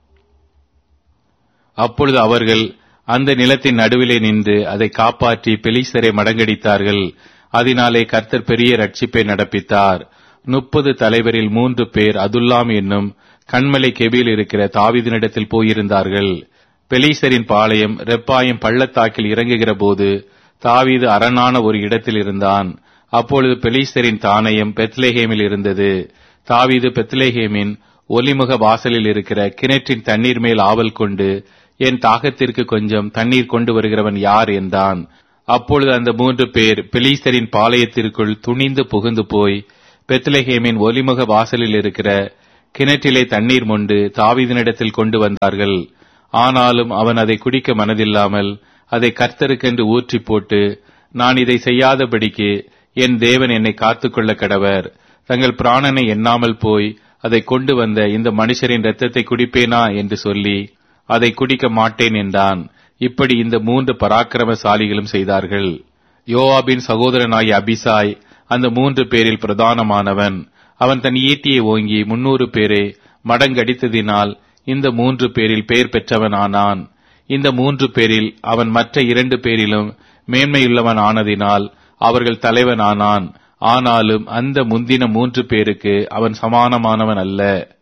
அப்பொழுது அவர்கள் அந்த நிலத்தின் நடுவிலே நின்று அதை காப்பாற்றி பெலிஸ்தரை மடங்கடித்தார்கள் அதனாலே கர்த்தர் பெரிய ரட்சிப்பை நடப்பித்தார் முப்பது தலைவரில் மூன்று பேர் அதுல்லாம் என்னும் கண்மலை கெபியில் இருக்கிற தாவிதனிடத்தில் போயிருந்தார்கள் பெலீசரின் பாளையம் ரெப்பாயம் பள்ளத்தாக்கில் இறங்குகிற போது தாவீது அரணான ஒரு இடத்தில் இருந்தான் அப்பொழுது பெலீஸ்தரின் தானயம் பெத்லேஹேமில் இருந்தது தாவீது பெத்லேஹேமின் ஒலிமுக வாசலில் இருக்கிற கிணற்றின் தண்ணீர் மேல் ஆவல் கொண்டு என் தாகத்திற்கு கொஞ்சம் தண்ணீர் கொண்டு வருகிறவன் யார் என்றான் அப்பொழுது அந்த மூன்று பேர் பெலீஸ்தரின் பாளையத்திற்குள் துணிந்து புகுந்து போய் பெத்லஹேமின் ஒலிமுக வாசலில் இருக்கிற கிணற்றிலே தண்ணீர் மொண்டு தாவீதினிடத்தில் கொண்டு வந்தார்கள் ஆனாலும் அவன் அதை குடிக்க மனதில்லாமல் அதை கர்த்தருக்கென்று ஊற்றி போட்டு நான் இதை செய்யாதபடிக்கு என் தேவன் என்னை காத்துக்கொள்ள கடவர் தங்கள் பிராணனை எண்ணாமல் போய் அதை கொண்டு வந்த இந்த மனுஷரின் இரத்தத்தை குடிப்பேனா என்று சொல்லி அதை குடிக்க மாட்டேன் என்றான் இப்படி இந்த மூன்று பராக்கிரமசாலிகளும் செய்தார்கள் யோவாபின் சகோதரனாகிய அபிசாய் அந்த மூன்று பேரில் பிரதானமானவன் அவன் தன் ஈட்டியை ஓங்கி முன்னூறு பேரை மடங்கடித்ததினால் இந்த மூன்று பேரில் பெயர் பெற்றவனானான் இந்த மூன்று பேரில் அவன் மற்ற இரண்டு பேரிலும் மேன்மையுள்ளவன் ஆனதினால் அவர்கள் தலைவனானான் ஆனாலும் அந்த முந்தின மூன்று பேருக்கு அவன் சமானமானவன் அல்ல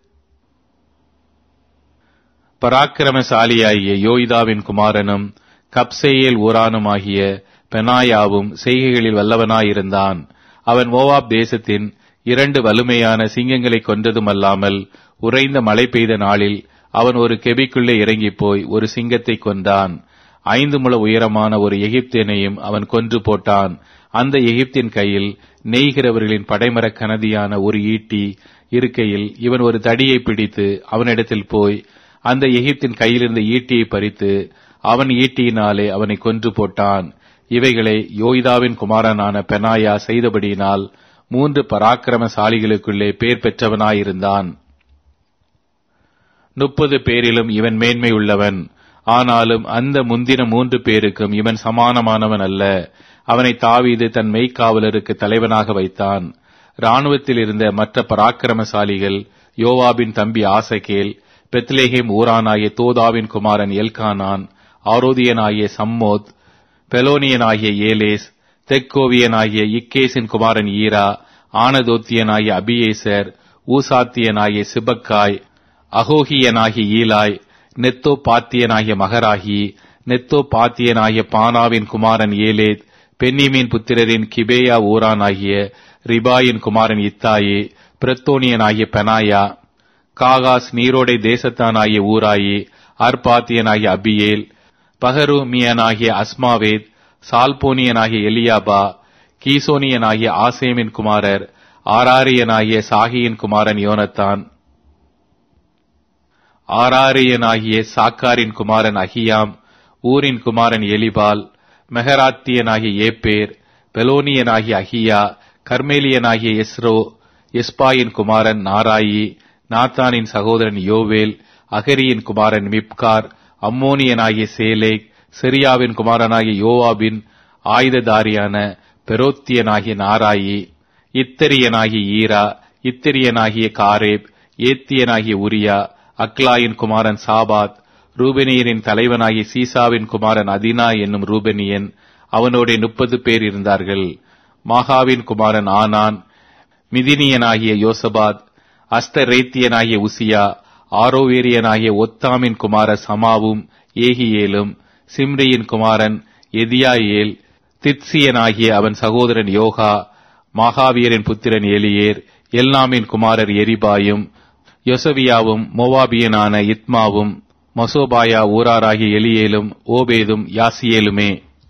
பராக்கிரமசாலியாகிய யோய்தாவின் குமாரனும் கப்சேயேல் ஊரானுமாகிய பெனாயாவும் செய்கைகளில் வல்லவனாயிருந்தான் அவன் மோவாப் தேசத்தின் இரண்டு வலுமையான சிங்கங்களை கொன்றதுமல்லாமல் உறைந்த மழை பெய்த நாளில் அவன் ஒரு கெபிக்குள்ளே இறங்கிப் போய் ஒரு சிங்கத்தை கொன்றான் ஐந்து முழ உயரமான ஒரு எகிப்தியனையும் அவன் கொன்று போட்டான் அந்த எகிப்தின் கையில் நெய்கிறவர்களின் படைமரக் கனதியான ஒரு ஈட்டி இருக்கையில் இவன் ஒரு தடியை பிடித்து அவனிடத்தில் போய் அந்த எகிப்தின் கையிலிருந்த ஈட்டியை பறித்து அவன் ஈட்டியினாலே அவனை கொன்று போட்டான் இவைகளை யோய்தாவின் குமாரனான பெனாயா செய்தபடியினால் மூன்று பராக்கிரமசாலிகளுக்குள்ளே பேர் பெற்றவனாயிருந்தான் முப்பது பேரிலும் இவன் மேன்மை உள்ளவன் ஆனாலும் அந்த முந்தின மூன்று பேருக்கும் இவன் சமானமானவன் அல்ல அவனை தாவீது தன் மெய்க்காவலருக்கு தலைவனாக வைத்தான் இராணுவத்தில் இருந்த மற்ற பராக்கிரமசாலிகள் யோவாபின் தம்பி ஆசகேல் பெத்லேஹேம் ஊரானாகிய தோதாவின் குமாரன் எல்கானான் ஆரோதியனாகிய சம்மோத் பெலோனியனாகிய ஏலேஸ் தெக்கோவியனாகிய இக்கேசின் குமாரன் ஈரா ஆனதோத்தியனாகிய அபியேசர் ஊசாத்தியனாகிய சிபக்காய் அகோகியனாகிய ஈலாய் நெத்தோ பாத்தியனாகிய மகராகி நெத்தோ பாத்தியனாகிய பானாவின் குமாரன் ஏலேத் பென்னிமின் புத்திரரின் கிபேயா ஊரானாகிய ரிபாயின் குமாரன் இத்தாயி பிரத்தோனியனாகிய பெனாயா காகாஸ் நீரோடை தேசத்தானாகிய ஊராயி அர்பாத்தியனாகிய அபியேல் பகருமியனாகிய அஸ்மாவேத் சால்போனியனாகிய எலியாபா கீசோனியனாகிய ஆசேமின் குமாரர் ஆராரியனாகிய சாகியின் குமாரன் யோனத்தான் ஆராரியனாகிய சாக்காரின் குமாரன் அகியாம் ஊரின் குமாரன் எலிபால் மெகராத்தியனாகிய ஏப்பேர் பெலோனியனாகிய அகியா கர்மேலியனாகிய எஸ்ரோ எஸ்பாயின் குமாரன் நாராயி நாத்தானின் சகோதரன் யோவேல் அகரியின் குமாரன் மிப்கார் அம்மோனியனாகிய சேலேக் சிரியாவின் குமாரனாகிய யோவாபின் ஆயுததாரியான பெரோத்தியனாகிய நாராயி இத்தரியனாகிய ஈரா இத்திரியனாகிய காரேப் ஏத்தியனாகிய உரியா அக்லாயின் குமாரன் சாபாத் ரூபெனியரின் தலைவனாகிய சீசாவின் குமாரன் அதினா என்னும் ரூபெனியன் அவனோட முப்பது பேர் இருந்தார்கள் மாகாவின் குமாரன் ஆனான் மிதினியனாகிய யோசபாத் அஸ்தரேத்தியனாகிய உசியா ஆரோவேரியனாகிய ஒத்தாமின் குமார சமாவும் ஏகியேலும் சிம்ரியின் குமாரன் எதியாயேல் தித்சியனாகிய அவன் சகோதரன் யோகா மாகாவியரின் புத்திரன் எலியேர் எல்லாமின் குமாரர் எரிபாயும் யொசவியாவும் மோவாபியனான இத்மாவும் மசோபாயா ஊராராகிய எலியேலும் ஓபேதும் யாசியேலுமே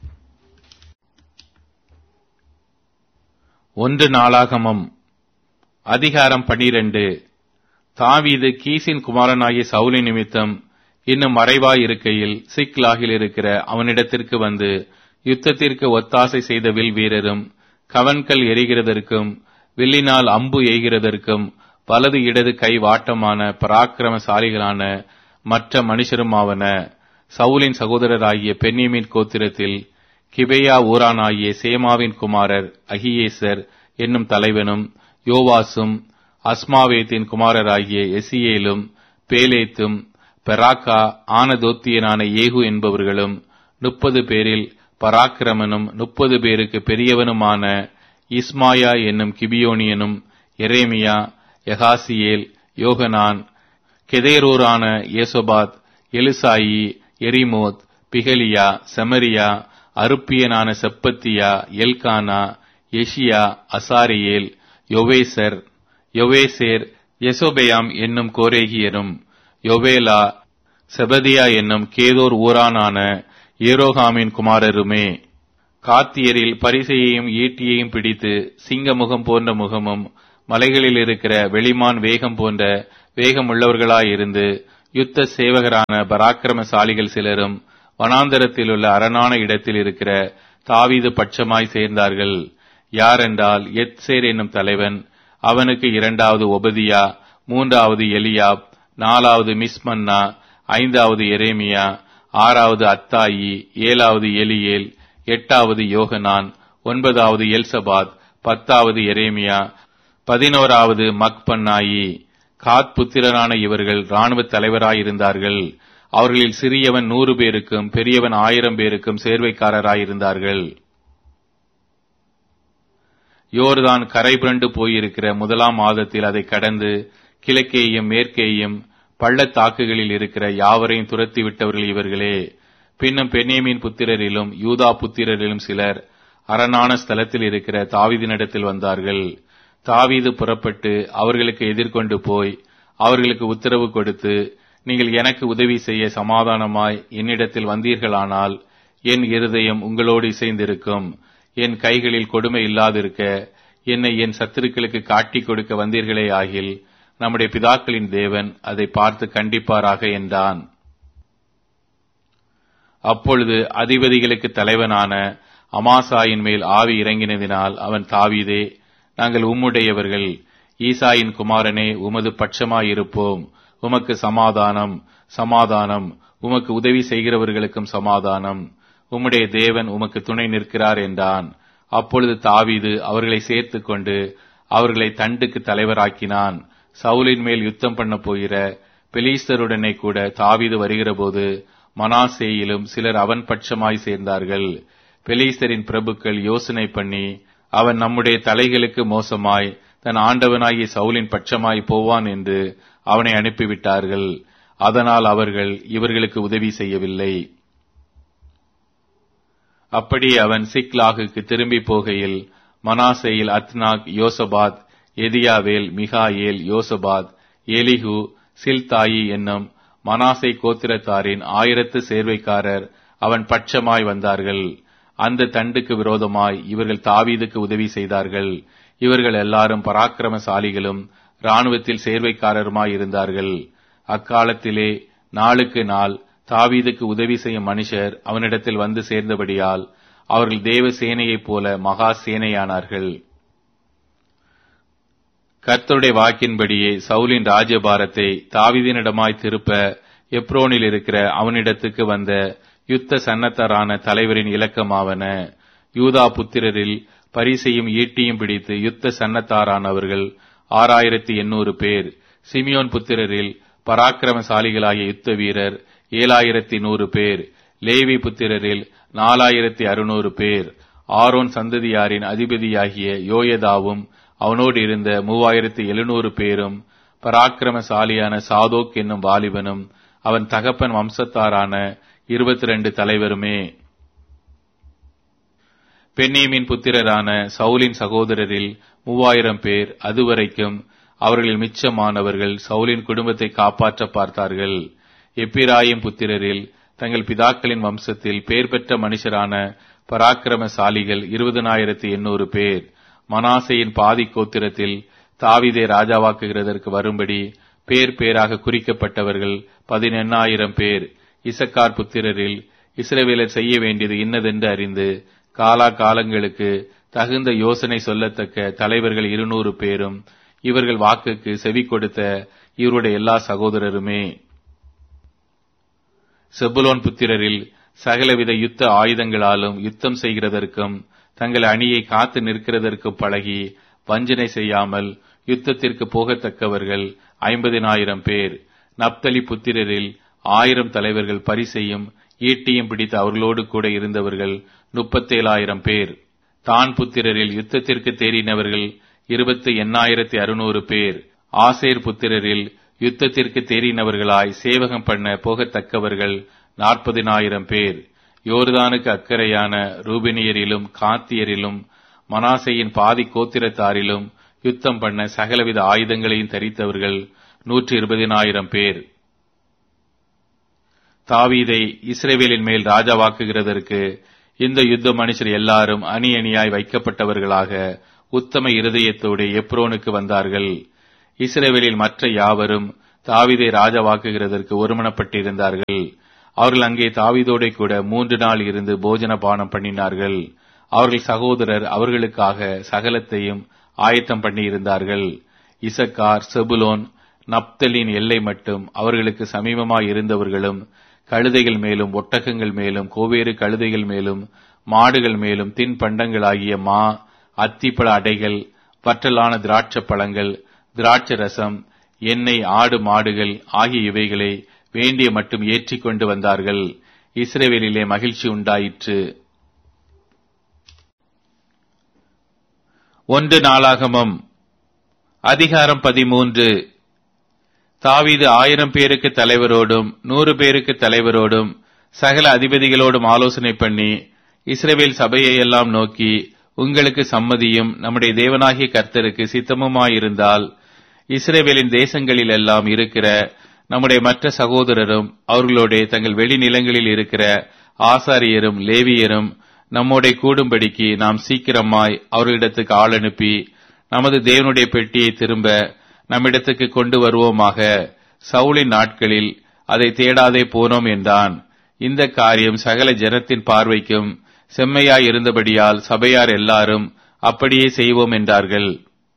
ஒன்று நாளாகமம் அதிகாரம் பனிரெண்டு தாவீது கீசின் குமாரனாகிய சவுலி நிமித்தம் இன்னும் மறைவாய் இருக்கையில் சிக்லாகில் இருக்கிற அவனிடத்திற்கு வந்து யுத்தத்திற்கு ஒத்தாசை செய்த வில் வீரரும் கவன்கள் எரிகிறதற்கும் வில்லினால் அம்பு எய்கிறதற்கும் வலது இடது கை வாட்டமான பராக்கிரமசாலிகளான மற்ற மனுஷருமாவன சவுலின் சகோதரராகிய பென்னியமின் கோத்திரத்தில் கிபேயா ஊரானாகிய சேமாவின் குமாரர் அகியேசர் என்னும் தலைவனும் யோவாசும் அஸ்மாவேத்தின் குமாரராகிய எசியேலும் பேலேத்தும் பெராக்கா ஆனதோத்தியனான ஏகு என்பவர்களும் முப்பது பேரில் பராக்கிரமனும் முப்பது பேருக்கு பெரியவனுமான இஸ்மாயா என்னும் கிபியோனியனும் எரேமியா யகாசியேல் யோகனான் கெதேரூரான ஏசோபாத் எலிசாயி எரிமோத் பிகலியா செமரியா அருப்பியனான செப்பத்தியா எல்கானா எஷியா அசாரியேல் யொவேசர் யொவேசேர் எசோபெயாம் என்னும் கோரேகியரும் யொவேலா செபதியா என்னும் கேதோர் ஊரானான ஏரோகாமின் குமாரருமே காத்தியரில் பரிசையையும் ஈட்டியையும் பிடித்து சிங்க முகம் போன்ற முகமும் மலைகளில் இருக்கிற வெளிமான் வேகம் போன்ற வேகமுள்ளவர்களாயிருந்து யுத்த சேவகரான பராக்கிரமசாலிகள் சிலரும் வனாந்தரத்தில் உள்ள அரணான இடத்தில் இருக்கிற தாவீது பட்சமாய் சேர்ந்தார்கள் யாரென்றால் எத்சேர் என்னும் தலைவன் அவனுக்கு இரண்டாவது ஒபதியா மூன்றாவது எலியாப் நாலாவது மிஸ்மன்னா ஐந்தாவது எரேமியா ஆறாவது அத்தாயி ஏழாவது எலியேல் எட்டாவது யோகனான் ஒன்பதாவது எல்சபாத் பத்தாவது எரேமியா பதினோராவது மக்பன்னாயி காத் புத்திரரான இவர்கள் இராணுவ தலைவராயிருந்தார்கள் அவர்களில் சிறியவன் நூறு பேருக்கும் பெரியவன் ஆயிரம் பேருக்கும் சேர்வைக்காரராயிருந்தார்கள் யோர்தான் கரை புரண்டு போயிருக்கிற முதலாம் மாதத்தில் அதை கடந்து கிழக்கேயும் மேற்கேயும் பள்ளத்தாக்குகளில் இருக்கிற யாவரையும் துரத்தி விட்டவர்கள் இவர்களே பின்னும் பென்னேமின் புத்திரரிலும் யூதா புத்திரரிலும் சிலர் அரணான ஸ்தலத்தில் இருக்கிற தாவீதினிடத்தில் வந்தார்கள் தாவீது புறப்பட்டு அவர்களுக்கு எதிர்கொண்டு போய் அவர்களுக்கு உத்தரவு கொடுத்து நீங்கள் எனக்கு உதவி செய்ய சமாதானமாய் என்னிடத்தில் வந்தீர்களானால் என் இருதயம் உங்களோடு இசைந்திருக்கும் என் கைகளில் கொடுமை இல்லாதிருக்க என்னை என் சத்துருக்களுக்கு காட்டிக் கொடுக்க வந்தீர்களே ஆகில் நம்முடைய பிதாக்களின் தேவன் அதை பார்த்து கண்டிப்பாராக என்றான் அப்பொழுது அதிபதிகளுக்கு தலைவனான அமாசாயின் மேல் ஆவி இறங்கினதினால் அவன் தாவீதே நாங்கள் உம்முடையவர்கள் ஈசாயின் குமாரனே உமது பட்சமாயிருப்போம் உமக்கு சமாதானம் சமாதானம் உமக்கு உதவி செய்கிறவர்களுக்கும் சமாதானம் உம்முடைய தேவன் உமக்கு துணை நிற்கிறார் என்றான் அப்பொழுது தாவீது அவர்களை சேர்த்து கொண்டு அவர்களை தண்டுக்கு தலைவராக்கினான் சவுலின் மேல் யுத்தம் பண்ண போகிற பெலீஸ்தருடனே கூட தாவீது வருகிறபோது மனாசேயிலும் சிலர் அவன் பட்சமாய் சேர்ந்தார்கள் பெலீஸ்தரின் பிரபுக்கள் யோசனை பண்ணி அவன் நம்முடைய தலைகளுக்கு மோசமாய் தன் ஆண்டவனாகிய சவுலின் பட்சமாய் போவான் என்று அவனை அனுப்பிவிட்டார்கள் அதனால் அவர்கள் இவர்களுக்கு உதவி செய்யவில்லை அப்படியே அவன் சிக்லாகுக்கு திரும்பி போகையில் மனாசேயில் அத்னாக் யோசபாத் எதியாவேல் மிகாயேல் யோசபாத் எலிகு சில்தாயி என்னும் மனாசை கோத்திரத்தாரின் ஆயிரத்து சேர்வைக்காரர் அவன் பட்சமாய் வந்தார்கள் அந்த தண்டுக்கு விரோதமாய் இவர்கள் தாவீதுக்கு உதவி செய்தார்கள் இவர்கள் எல்லாரும் பராக்கிரமசாலிகளும் இராணுவத்தில் சேர்வைக்காரருமாய் இருந்தார்கள் அக்காலத்திலே நாளுக்கு நாள் தாவீதுக்கு உதவி செய்யும் மனுஷர் அவனிடத்தில் வந்து சேர்ந்தபடியால் அவர்கள் தேவ சேனையைப் போல மகா சேனையானார்கள் கர்த்தருடைய வாக்கின்படியே சவுலின் ராஜ்யபாரத்தை தாவிதினிடமாய் திருப்ப எப்ரோனில் இருக்கிற அவனிடத்துக்கு வந்த யுத்த சன்னத்தரான தலைவரின் இலக்கமாவன யூதா புத்திரரில் பரிசையும் ஈட்டியும் பிடித்து யுத்த சன்னத்தாரானவர்கள் ஆறாயிரத்தி எண்ணூறு பேர் சிமியோன் புத்திரரில் பராக்கிரமசாலிகளாகிய யுத்த வீரர் ஏழாயிரத்தி நூறு பேர் லேவி புத்திரரில் நாலாயிரத்தி அறுநூறு பேர் ஆரோன் சந்ததியாரின் அதிபதியாகிய யோயதாவும் அவனோடு இருந்த மூவாயிரத்தி எழுநூறு பேரும் பராக்கிரமசாலியான சாதோக் என்னும் வாலிபனும் அவன் தகப்பன் வம்சத்தாரான இருபத்தி ரெண்டு தலைவருமே பென்னேமின் புத்திரரான சவுலின் சகோதரரில் மூவாயிரம் பேர் அதுவரைக்கும் அவர்களில் மிச்சமானவர்கள் சவுலின் குடும்பத்தை காப்பாற்ற பார்த்தார்கள் எப்பிராயிம் புத்திரரில் தங்கள் பிதாக்களின் வம்சத்தில் பேர் பெற்ற மனுஷரான பராக்கிரமசாலிகள் இருபதனாயிரத்தி எண்ணூறு பேர் மனாசையின் பாதி கோத்திரத்தில் தாவிதை ராஜாவாக்குகிறதற்கு வரும்படி பேர் பேராக குறிக்கப்பட்டவர்கள் பதினெண்ணாயிரம் பேர் இசக்கார் புத்திரரில் இஸ்ரவேலர் செய்ய வேண்டியது இன்னதென்று அறிந்து காலா காலங்களுக்கு தகுந்த யோசனை சொல்லத்தக்க தலைவர்கள் இருநூறு பேரும் இவர்கள் வாக்குக்கு செவி கொடுத்த இவருடைய எல்லா சகோதரருமே செபுலோன் புத்திரரில் சகலவித யுத்த ஆயுதங்களாலும் யுத்தம் செய்கிறதற்கும் தங்கள் அணியை காத்து நிற்கிறதற்கும் பழகி வஞ்சனை செய்யாமல் யுத்தத்திற்கு போகத்தக்கவர்கள் ஐம்பதினாயிரம் பேர் நப்தலி புத்திரரில் ஆயிரம் தலைவர்கள் பரிசையும் ஈட்டியும் பிடித்து அவர்களோடு கூட இருந்தவர்கள் முப்பத்தேழாயிரம் பேர் தான் புத்திரரில் யுத்தத்திற்கு தேறினவர்கள் இருபத்தி எண்ணாயிரத்தி அறுநூறு பேர் ஆசேர் புத்திரரில் யுத்தத்திற்கு தேறினவர்களாய் சேவகம் பண்ண போகத்தக்கவர்கள் நாற்பதினாயிரம் பேர் யோர்தானுக்கு அக்கறையான ரூபினியரிலும் காத்தியரிலும் மனாசையின் பாதி கோத்திரத்தாரிலும் யுத்தம் பண்ண சகலவித ஆயுதங்களையும் தரித்தவர்கள் நூற்றி இருபதினாயிரம் பேர் தாவீதை இஸ்ரேவேலின் மேல் ராஜாவாக்குகிறதற்கு இந்த யுத்த மனுஷர் எல்லாரும் அணி அணியாய் வைக்கப்பட்டவர்களாக உத்தம இருதயத்தோடு எப்ரோனுக்கு வந்தார்கள் இஸ்ரேவேலில் மற்ற யாவரும் தாவீதை ராஜாவாக்குகிறதற்கு ஒருமனப்பட்டிருந்தார்கள் அவர்கள் அங்கே தாவீதோடே கூட மூன்று நாள் இருந்து போஜன பானம் பண்ணினார்கள் அவர்கள் சகோதரர் அவர்களுக்காக சகலத்தையும் ஆயத்தம் பண்ணியிருந்தார்கள் இசக்கார் செபுலோன் நப்தலின் எல்லை மட்டும் அவர்களுக்கு சமீபமாய் இருந்தவர்களும் கழுதைகள் மேலும் ஒட்டகங்கள் மேலும் கோவேறு கழுதைகள் மேலும் மாடுகள் மேலும் தின்பண்டங்களாகிய மா அத்திப்பழ அடைகள் வற்றலான திராட்சை பழங்கள் திராட்சை ரசம் எண்ணெய் ஆடு மாடுகள் ஆகிய இவைகளை வேண்டிய மட்டும் ஏற்றிக் கொண்டு வந்தார்கள் இஸ்ரேவேலிலே மகிழ்ச்சி உண்டாயிற்று ஒன்று நாளாகமம் அதிகாரம் பதிமூன்று தாவீது ஆயிரம் பேருக்கு தலைவரோடும் நூறு பேருக்கு தலைவரோடும் சகல அதிபதிகளோடும் ஆலோசனை பண்ணி இஸ்ரேவேல் சபையை எல்லாம் நோக்கி உங்களுக்கு சம்மதியும் நம்முடைய தேவனாகிய கர்த்தருக்கு சித்தமுமாயிருந்தால் இஸ்ரேவேலின் தேசங்களில் எல்லாம் இருக்கிற நம்முடைய மற்ற சகோதரரும் அவர்களோட தங்கள் வெளிநிலங்களில் இருக்கிற ஆசாரியரும் லேவியரும் நம்மோட கூடும்படிக்கு நாம் சீக்கிரமாய் அவர்களிடத்துக்கு ஆள் அனுப்பி நமது தேவனுடைய பெட்டியை திரும்ப நம்மிடத்துக்கு கொண்டு வருவோமாக சவுளின் நாட்களில் அதை தேடாதே போனோம் என்றான் இந்த காரியம் சகல ஜனத்தின் பார்வைக்கும் செம்மையாய் இருந்தபடியால் சபையார் எல்லாரும் அப்படியே செய்வோம் என்றார்கள்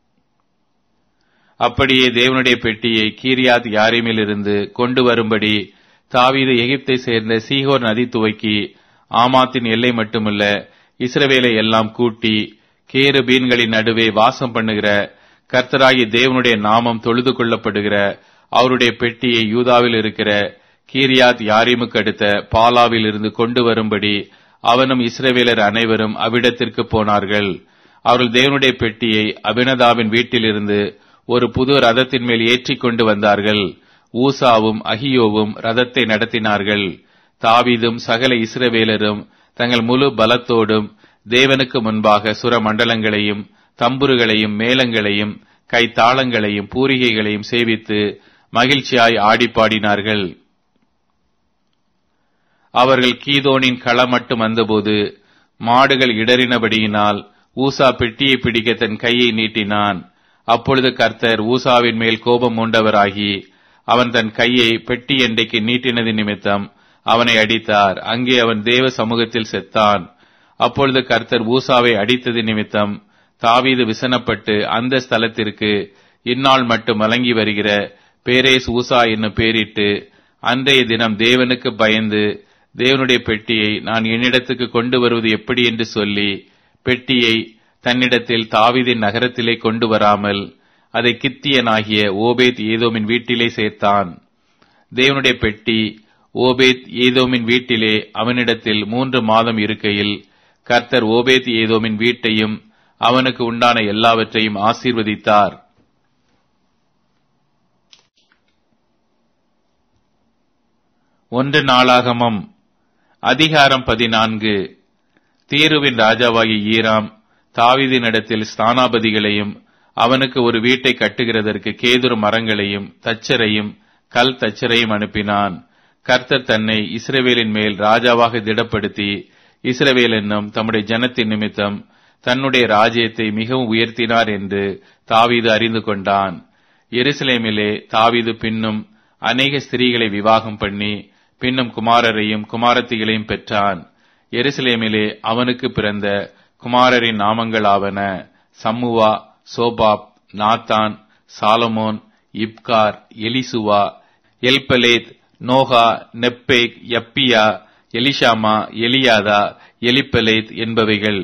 அப்படியே தேவனுடைய பெட்டியை கீரியாத் யாரிமிலிருந்து கொண்டு வரும்படி தாவீது எகிப்தை சேர்ந்த சீகோர் நதி துவக்கி ஆமாத்தின் எல்லை மட்டுமல்ல இஸ்ரவேலை எல்லாம் கூட்டி கேரு பீன்களின் நடுவே வாசம் பண்ணுகிற கர்த்தராகி தேவனுடைய நாமம் தொழுது கொள்ளப்படுகிற அவருடைய பெட்டியை யூதாவில் இருக்கிற கீரியாத் யாரிமுக்கு அடுத்த பாலாவில் இருந்து கொண்டு வரும்படி அவனும் இஸ்ரவேலர் அனைவரும் அவ்விடத்திற்கு போனார்கள் அவர்கள் தேவனுடைய பெட்டியை அபினதாவின் வீட்டிலிருந்து ஒரு புது ரதத்தின் மேல் ஏற்றிக் கொண்டு வந்தார்கள் ஊசாவும் அகியோவும் ரதத்தை நடத்தினார்கள் தாவீதும் சகல இஸ்ரவேலரும் தங்கள் முழு பலத்தோடும் தேவனுக்கு முன்பாக சுர மண்டலங்களையும் தம்புருகளையும் மேளங்களையும் கைத்தாளங்களையும் பூரிகைகளையும் சேவித்து மகிழ்ச்சியாய் ஆடிப்பாடினார்கள் அவர்கள் கீதோனின் களம் மட்டும் வந்தபோது மாடுகள் இடறினபடியினால் ஊசா பெட்டியை பிடிக்க தன் கையை நீட்டினான் அப்பொழுது கர்த்தர் ஊசாவின் மேல் கோபம் மூண்டவராகி அவன் தன் கையை பெட்டி எண்டைக்கு நீட்டினது நிமித்தம் அவனை அடித்தார் அங்கே அவன் தேவ சமூகத்தில் செத்தான் அப்பொழுது கர்த்தர் ஊசாவை அடித்தது நிமித்தம் தாவீது விசனப்பட்டு அந்த ஸ்தலத்திற்கு இந்நாள் மட்டும் வழங்கி வருகிற பேரேஸ் ஊசா என்னும் பேரிட்டு அன்றைய தினம் தேவனுக்கு பயந்து தேவனுடைய பெட்டியை நான் என்னிடத்துக்கு கொண்டு வருவது எப்படி என்று சொல்லி பெட்டியை தன்னிடத்தில் தாவீதின் நகரத்திலே கொண்டு வராமல் அதை கித்தியனாகிய ஓபேத் ஏதோமின் வீட்டிலே சேர்த்தான் தேவனுடைய பெட்டி ஓபேத் ஏதோமின் வீட்டிலே அவனிடத்தில் மூன்று மாதம் இருக்கையில் கர்த்தர் ஓபேத் ஏதோமின் வீட்டையும் அவனுக்கு உண்டான எல்லாவற்றையும் ஆசீர்வதித்தார் ஒன்று நாளாகமம் அதிகாரம் பதினான்கு தீருவின் ராஜாவாகிய ஈராம் தாவீதினிடத்தில் ஸ்தானாபதிகளையும் அவனுக்கு ஒரு வீட்டை கட்டுகிறதற்கு கேதுரு மரங்களையும் தச்சரையும் கல் தச்சரையும் அனுப்பினான் கர்த்தர் தன்னை இஸ்ரவேலின் மேல் ராஜாவாக திடப்படுத்தி இஸ்ரவேல் என்னும் தம்முடைய ஜனத்தின் நிமித்தம் தன்னுடைய ராஜ்யத்தை மிகவும் உயர்த்தினார் என்று தாவீது அறிந்து கொண்டான் எருசலேமிலே தாவீது பின்னும் அநேக ஸ்திரீகளை விவாகம் பண்ணி பின்னும் குமாரரையும் குமாரத்திகளையும் பெற்றான் எருசலேமிலே அவனுக்கு பிறந்த குமாரரின் நாமங்களாவன சம்முவா சோபாப் நாத்தான் சாலமோன் இப்கார் Elishua Elpelet Nogah Nepheg Japhia Elishama Eliada Eliphelet என்பவைகள்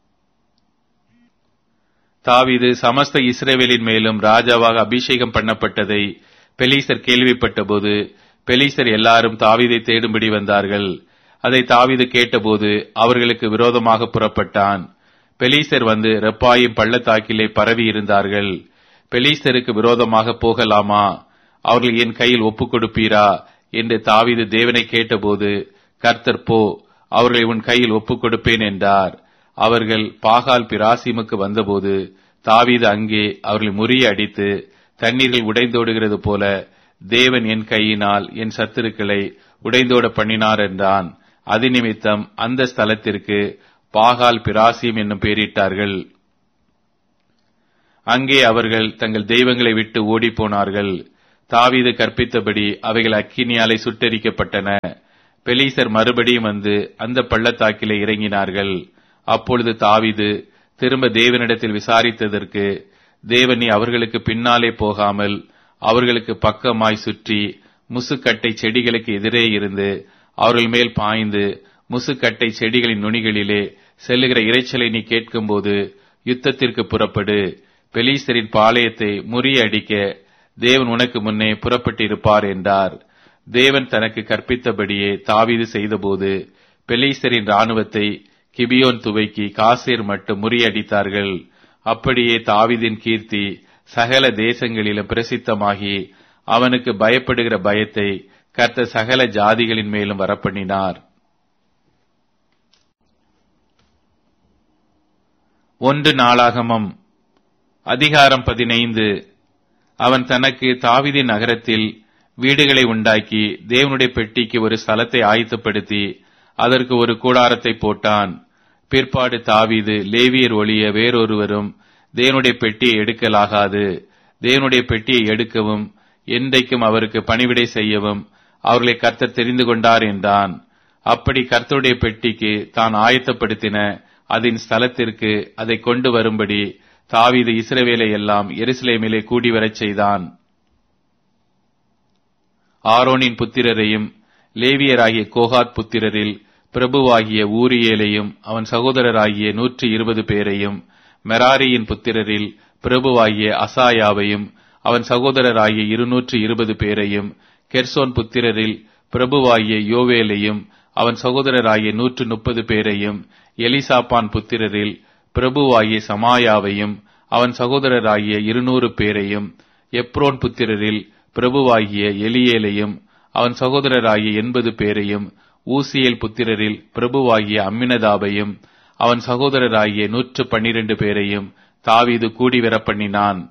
தாவீது சமஸ்த இஸ்ரேவேலின் மேலும் ராஜாவாக அபிஷேகம் பண்ணப்பட்டதை பெலீசர் கேள்விப்பட்டபோது பெலீசர் எல்லாரும் தாவீதை தேடும்படி வந்தார்கள் அதை தாவீது கேட்டபோது அவர்களுக்கு விரோதமாக புறப்பட்டான் பெலீசர் வந்து ரெப்பாயும் பள்ளத்தாக்கிலே பரவி இருந்தார்கள் பெலீசருக்கு விரோதமாக போகலாமா அவர்கள் என் கையில் ஒப்புக் கொடுப்பீரா என்று தாவீது தேவனை கேட்டபோது கர்த்தர் போ அவர்களை உன் கையில் ஒப்புக் கொடுப்பேன் என்றார் அவர்கள் பாகால் பிராசிமுக்கு வந்தபோது தாவீது அங்கே அவர்களை முறிய அடித்து தண்ணீர்கள் உடைந்தோடுகிறது போல தேவன் என் கையினால் என் சத்துருக்களை உடைந்தோட பண்ணினார் என்றான் அது நிமித்தம் அந்த ஸ்தலத்திற்கு பாகால் பிராசியம் என்னும் பெயரிட்டார்கள் அங்கே அவர்கள் தங்கள் தெய்வங்களை விட்டு ஓடிப்போனார்கள் தாவீது கற்பித்தபடி அவைகள் அக்கினியாலை சுட்டெரிக்கப்பட்டன பெலீசர் மறுபடியும் வந்து அந்த பள்ளத்தாக்கிலே இறங்கினார்கள் அப்பொழுது தாவீது திரும்ப தேவனிடத்தில் விசாரித்ததற்கு தேவனி அவர்களுக்கு பின்னாலே போகாமல் அவர்களுக்கு பக்கமாய் சுற்றி முசுக்கட்டை செடிகளுக்கு எதிரே இருந்து அவர்கள் மேல் பாய்ந்து முசுக்கட்டை செடிகளின் நுனிகளிலே செல்லுகிற இறைச்சலை நீ கேட்கும்போது யுத்தத்திற்கு புறப்படு பெலீசரின் பாளையத்தை முறியடிக்க தேவன் உனக்கு முன்னே புறப்பட்டிருப்பார் என்றார் தேவன் தனக்கு கற்பித்தபடியே தாவீது செய்தபோது பெலீசரின் ராணுவத்தை கிபியோன் துவைக்கி காசேர் மட்டும் முறியடித்தார்கள் அப்படியே தாவீதின் கீர்த்தி சகல தேசங்களிலும் பிரசித்தமாகி அவனுக்கு பயப்படுகிற பயத்தை கர்த்த சகல ஜாதிகளின் மேலும் வரப்பண்ணினார் ஒன்று நாளாகமம் அதிகாரம் பதினைந்து அவன் தனக்கு தாவிதி நகரத்தில் வீடுகளை உண்டாக்கி தேவனுடைய பெட்டிக்கு ஒரு ஸ்தலத்தை ஆயத்தப்படுத்தி அதற்கு ஒரு கூடாரத்தை போட்டான் பிற்பாடு தாவீது லேவியர் ஒளிய வேறொருவரும் தேவனுடைய பெட்டியை எடுக்கலாகாது தேவனுடைய பெட்டியை எடுக்கவும் என்றைக்கும் அவருக்கு பணிவிடை செய்யவும் அவர்களை கர்த்தர் தெரிந்து கொண்டார் என்றான் அப்படி கர்த்தருடைய பெட்டிக்கு தான் ஆயத்தப்படுத்தின அதன் ஸ்தலத்திற்கு அதை கொண்டு வரும்படி தாவீது இஸ்ரவேலை எல்லாம் எருசலேமிலே கூடி வரச் செய்தான் ஆரோனின் புத்திரரையும் லேவியராகிய கோகாத் புத்திரரில் பிரபுவாகிய ஊரியேலையும் அவன் சகோதரராகிய நூற்றி இருபது பேரையும் மெராரியின் புத்திரரில் பிரபுவாகிய அசாயாவையும் அவன் சகோதரராகிய இருநூற்று இருபது பேரையும் கெர்சோன் புத்திரரில் பிரபுவாகிய யோவேலையும் அவன் சகோதரராகிய நூற்று முப்பது பேரையும் எலிசாப்பான் புத்திரரில் பிரபுவாகிய சமாயாவையும் அவன் சகோதரராகிய இருநூறு பேரையும் எப்ரோன் புத்திரரில் பிரபுவாகிய எலியேலையும் அவன் சகோதரராகிய எண்பது பேரையும் ஊசியேல் புத்திரரில் பிரபுவாகிய அம்மினதாபையும் அவன் சகோதரராகிய நூற்று பன்னிரண்டு பேரையும் தாவீது கூடிவர பண்ணினான்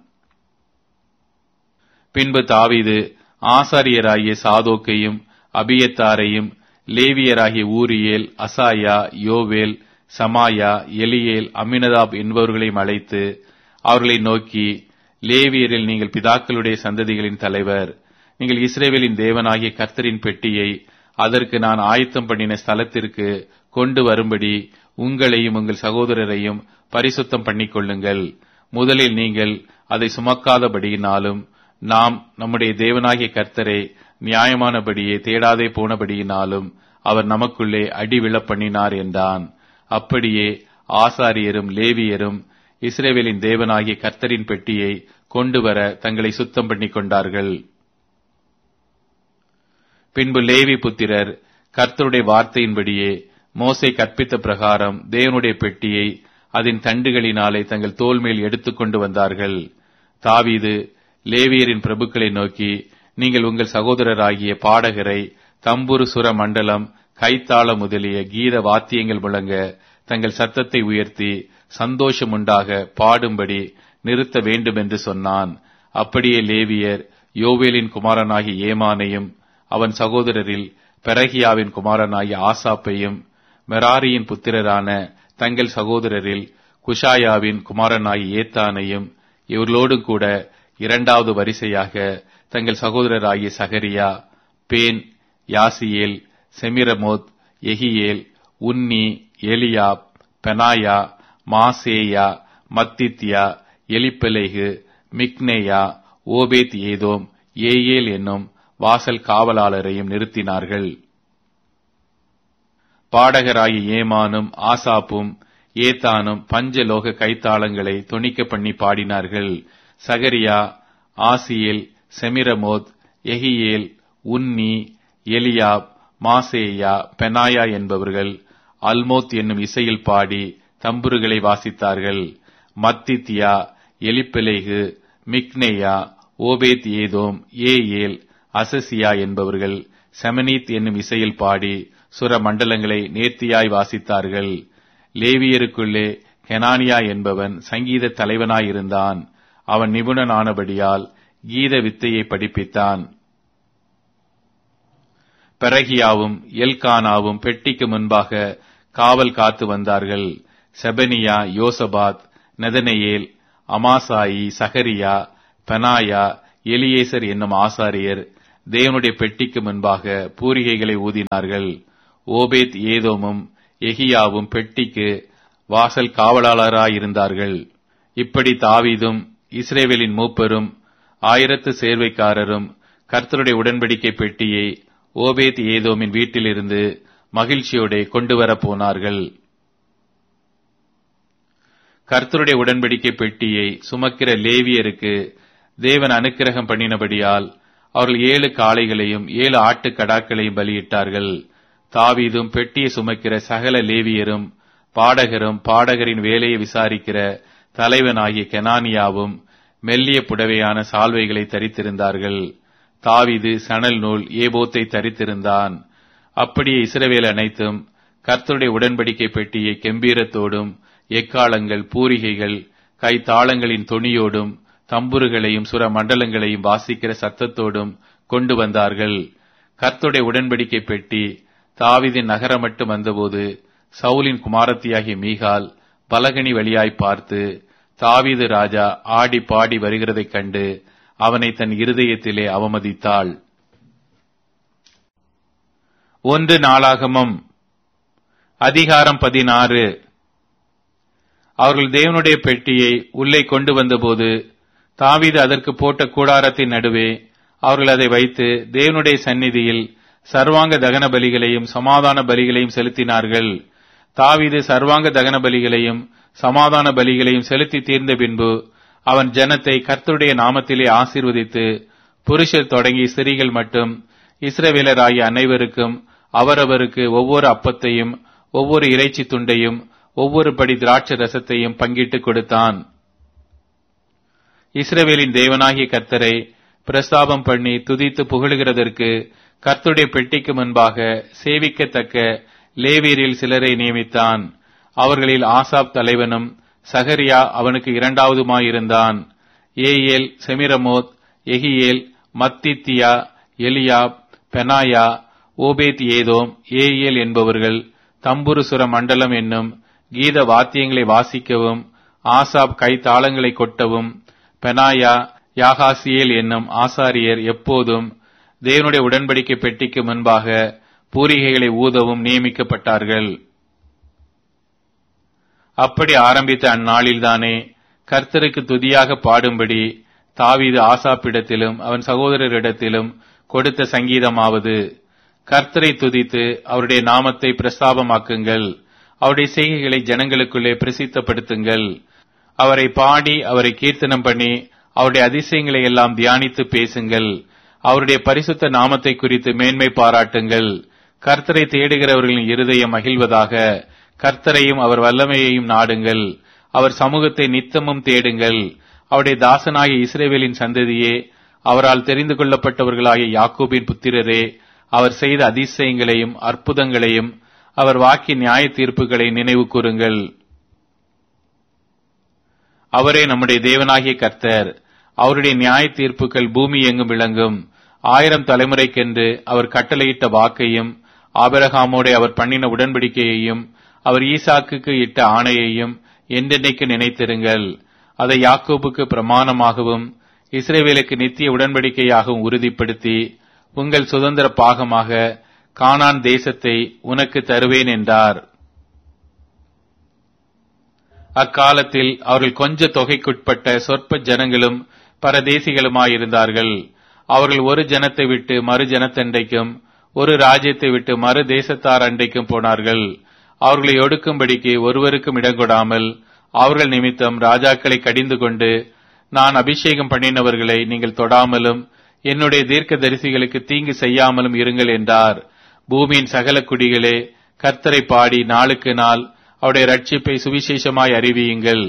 பின்பு தாவீது ஆசாரியராகிய சாதோக்கையும் அபியத்தாரையும் லேவியராகிய ஊரியேல் அசாயா யோவேல் சமாயா எலியேல் அமினதாப் என்பவர்களையும் அழைத்து அவர்களை நோக்கி லேவியரில் நீங்கள் பிதாக்களுடைய சந்ததிகளின் தலைவர் நீங்கள் இஸ்ரேவேலின் தேவனாகிய கர்த்தரின் பெட்டியை அதற்கு நான் ஆயத்தம் பண்ணின ஸ்தலத்திற்கு கொண்டு வரும்படி உங்களையும் உங்கள் சகோதரரையும் பரிசுத்தம் பண்ணிக்கொள்ளுங்கள் முதலில் நீங்கள் அதை சுமக்காதபடியினாலும் நாம் நம்முடைய தேவனாகிய கர்த்தரை நியாயமானபடியே தேடாதே போனபடியினாலும் அவர் நமக்குள்ளே அடி விழப் பண்ணினார் என்றான் அப்படியே ஆசாரியரும் லேவியரும் இஸ்ரேவேலின் தேவனாகிய கர்த்தரின் பெட்டியை கொண்டு வர தங்களை சுத்தம் பண்ணிக் கொண்டார்கள் பின்பு லேவி புத்திரர் கர்த்தருடைய வார்த்தையின்படியே மோசை கற்பித்த பிரகாரம் தேவனுடைய பெட்டியை அதன் தண்டுகளினாலே தங்கள் தோல் மேல் எடுத்துக்கொண்டு வந்தார்கள் தாவீது லேவியரின் பிரபுக்களை நோக்கி நீங்கள் உங்கள் சகோதரராகிய பாடகரை தம்புரு சுர மண்டலம் கைத்தாள முதலிய கீத வாத்தியங்கள் முழங்க தங்கள் சத்தத்தை உயர்த்தி சந்தோஷம் உண்டாக பாடும்படி நிறுத்த வேண்டும் என்று சொன்னான் அப்படியே லேவியர் யோவேலின் குமாரனாகிய ஏமானையும் அவன் சகோதரரில் பெரகியாவின் குமாரனாகிய ஆசாப்பையும் மெராரியின் புத்திரரான தங்கள் சகோதரரில் குஷாயாவின் குமாரனாகிய ஏத்தானையும் இவர்களோடு கூட இரண்டாவது வரிசையாக தங்கள் சகோதரராகிய Zechariah Ben Jaaziel Shemiramoth Jehiel Unni Eliab Benaiah Maaseiah Mattithiah Elipheleh மிக்னேயா ஓபேத் ஏதோம் ஏயேல் என்னும் வாசல் காவலாளரையும் நிறுத்தினார்கள் பாடகராகிய ஏமானும் ஆசாப்பும் ஏத்தானும் பஞ்சலோக கைத்தாளங்களை தொனிக்க பண்ணி பாடினார்கள் Zechariah Aziel Shemiramoth Jehiel Unni Eliab Maaseiah Benaiah என்பவர்கள் அல்மோத் என்னும் இசையில் பாடி தம்புருகளை வாசித்தார்கள் மத்தித்யா எலிப்பெலேகு மிக்னேயா Obed Edom Jeiel Azaziah என்பவர்கள் செமனீத் என்னும் இசையில் பாடி சுர மண்டலங்களை நேர்த்தியாய் வாசித்தார்கள் லேவியருக்குள்ளே கெனானியா என்பவன் சங்கீத தலைவனாயிருந்தான் அவன் நிபுணனானபடியால் கீத வித்தையை படிப்பித்தான் பெரகியாவும் எல்கானாவும் பெட்டிக்கு முன்பாக காவல் காத்து வந்தார்கள் செபனியா யோசபாத் நெதனேயேல் அமாசாயி சகரியா பெனாயா எலியேசர் என்னும் ஆசாரியர் தேவனுடைய பெட்டிக்கு முன்பாக பூரிகைகளை ஊதினார்கள் ஓபேத் ஏதோமும் எகியாவும் பெட்டிக்கு வாசல் காவலாளராயிருந்தார்கள் இப்படி தாவீதும் இஸ்ரேவேலின் மூப்பரும் ஆயிரத்து சேர்வைக்காரரும் கர்த்தருடைய உடன்படிக்கை பெட்டியை ஓபேத் ஏதோமின் வீட்டிலிருந்து மகிழ்ச்சியோட கொண்டு வரப் போனார்கள் கர்த்தருடைய உடன்படிக்கை பெட்டியை சுமக்கிற லேவியருக்கு தேவன் அனுக்கிரகம் பண்ணினபடியால் அவர்கள் ஏழு காளைகளையும் ஏழு ஆட்டு கடாக்களையும் பலியிட்டார்கள் தாவீதும் பெட்டியை சுமக்கிற சகல லேவியரும் பாடகரும் பாடகரின் வேலையை விசாரிக்கிற தலைவனாகிய கெனானியாவும் மெல்லிய புடவையான சால்வைகளை தரித்திருந்தார்கள் தாவிது சணல் நூல் ஏபோத்தை தரித்திருந்தான் அப்படியே இஸ்ரவேல் அனைத்தும் கர்த்தருடைய உடன்படிக்கை பெட்டியை கெம்பீரத்தோடும் எக்காலங்கள் பூரிகைகள் கைத்தாளங்களின் தொனியோடும் தம்புருகளையும் சுர மண்டலங்களையும் வாசிக்கிற சத்தத்தோடும் கொண்டு வந்தார்கள் கர்த்தருடைய உடன்படிக்கை பெட்டி தாவிதின் நகரம் மட்டும் வந்தபோது சவுலின் குமாரத்தியாகிய மீகால் பலகனி வழியாய் பார்த்து தாவீது ராஜா ஆடி பாடி வருகிறதைக் கண்டு அவனை தன் இருதயத்திலே அவமதித்தாள் ஒன்று நாளாகமம் அதிகாரம் பதினாறு அவர்கள் தேவனுடைய பெட்டியை உள்ளே கொண்டு வந்தபோது தாவீது அதற்கு போட்ட கூடாரத்தின் நடுவே அவர்கள் அதை வைத்து தேவனுடைய சந்நிதியில் சர்வாங்க தகன பலிகளையும் சமாதான பலிகளையும் செலுத்தினார்கள் தாவீது சர்வாங்க தகன பலிகளையும் சமாதான பலிகளையும் செலுத்தி தீர்ந்த பின்பு அவன் ஜனத்தை கர்த்தருடைய நாமத்திலே ஆசீர்வதித்து புருஷர் தொடங்கி ஸ்திரீகள் மட்டும் இஸ்ரவேலராகிய அனைவருக்கும் அவரவருக்கு ஒவ்வொரு அப்பத்தையும் ஒவ்வொரு இறைச்சி துண்டையும் ஒவ்வொரு படி திராட்சை ரசத்தையும் பங்கிட்டுக் கொடுத்தான் இஸ்ரவேலின் தேவனாகிய கர்த்தரை பிரஸ்தாபம் பண்ணி துதித்து புகழுகிறதற்கு கர்த்தருடைய பெட்டிக்கு முன்பாக சேவிக்கத்தக்க லேவியரில் சிலரை நியமித்தான் அவர்களில் ஆசாப் தலைவனும் சகரியா அவனுக்கு இரண்டாவதுமாயிருந்தான் ஏயேல் செமிரமோத் எகியேல் மத்தித்தியா எலியாப் பெனாயா ஓபேத் ஏதோம் ஏயேல் என்பவர்கள் தம்புருசுர மண்டலம் என்னும் கீத வாத்தியங்களை வாசிக்கவும் ஆசாப் கைத்தாளங்களை கொட்டவும் பெனாயா யாகாசியேல் என்னும் ஆசாரியர் எப்போதும் தேவனுடைய உடன்படிக்கை பெட்டிக்கு முன்பாக பூரிகைகளை ஊதவும் நியமிக்கப்பட்டார்கள் அப்படி ஆரம்பித்த அந்நாளில்தானே கர்த்தருக்கு துதியாக பாடும்படி தாவீது ஆசாப்பிடத்திலும் அவன் சகோதரரிடத்திலும் கொடுத்த சங்கீதமாவது கர்த்தரை துதித்து அவருடைய நாமத்தை பிரஸ்தாபமாக்குங்கள் அவருடைய செய்கைகளை ஜனங்களுக்குள்ளே பிரசித்தப்படுத்துங்கள் அவரை பாடி அவரை கீர்த்தனம் பண்ணி அவருடைய அதிசயங்களை எல்லாம் தியானித்து பேசுங்கள் அவருடைய பரிசுத்த நாமத்தை குறித்து மேன்மை பாராட்டுங்கள் கர்த்தரை தேடுகிறவர்களின் இருதயம் மகிழ்வதாக கர்த்தரையும் அவர் வல்லமையையும் நாடுங்கள் அவர் சமூகத்தை நித்தமும் தேடுங்கள் அவருடைய தாசனாகிய இஸ்ரேவேலின் சந்ததியே அவரால் தெரிந்து கொள்ளப்பட்டவர்களாகிய யாக்கோபின் புத்திரரே அவர் செய்த அதிசயங்களையும் அற்புதங்களையும் அவர் வாக்கி நியாய தீர்ப்புகளை நினைவு கூறுங்கள் அவரே நம்முடைய தேவனாகிய கர்த்தர் அவருடைய நியாய தீர்ப்புகள் பூமி எங்கும் விளங்கும் ஆயிரம் தலைமுறைக்கென்று அவர் கட்டளையிட்ட வாக்கையும் ஆபரகாமோட அவர் பண்ணின உடன்படிக்கையையும் அவர் ஈசாக்குக்கு இட்ட ஆணையையும் என்றென்னைக்கு நினைத்திருங்கள் அதை யாக்கோபுக்கு பிரமாணமாகவும் இஸ்ரேவேலுக்கு நித்திய உடன்படிக்கையாகவும் உறுதிப்படுத்தி உங்கள் சுதந்திர பாகமாக கானான் தேசத்தை உனக்கு தருவேன் என்றார் அக்காலத்தில் அவர்கள் கொஞ்ச தொகைக்குட்பட்ட சொற்ப ஜனங்களும் பரதேசிகளுமாயிருந்தார்கள் அவர்கள் ஒரு ஜனத்தை விட்டு மறு ஜனத்தண்டைக்கும் ஒரு ராஜ்யத்தை விட்டு மறு தேசத்தார் அண்டைக்கும் போனார்கள் அவர்களை ஒடுக்கும்படிக்கு ஒருவருக்கும் இடங்கொடாமல் அவர்கள் நிமித்தம் ராஜாக்களை கடிந்து கொண்டு நான் அபிஷேகம் பண்ணினவர்களை நீங்கள் தொடாமலும் என்னுடைய தீர்க்க தரிசிகளுக்கு தீங்கு செய்யாமலும் இருங்கள் என்றார் பூமியின் சகல குடிகளே கர்த்தரை பாடி நாளுக்கு நாள் அவருடைய ரட்சிப்பை சுவிசேஷமாய் அறிவியுங்கள்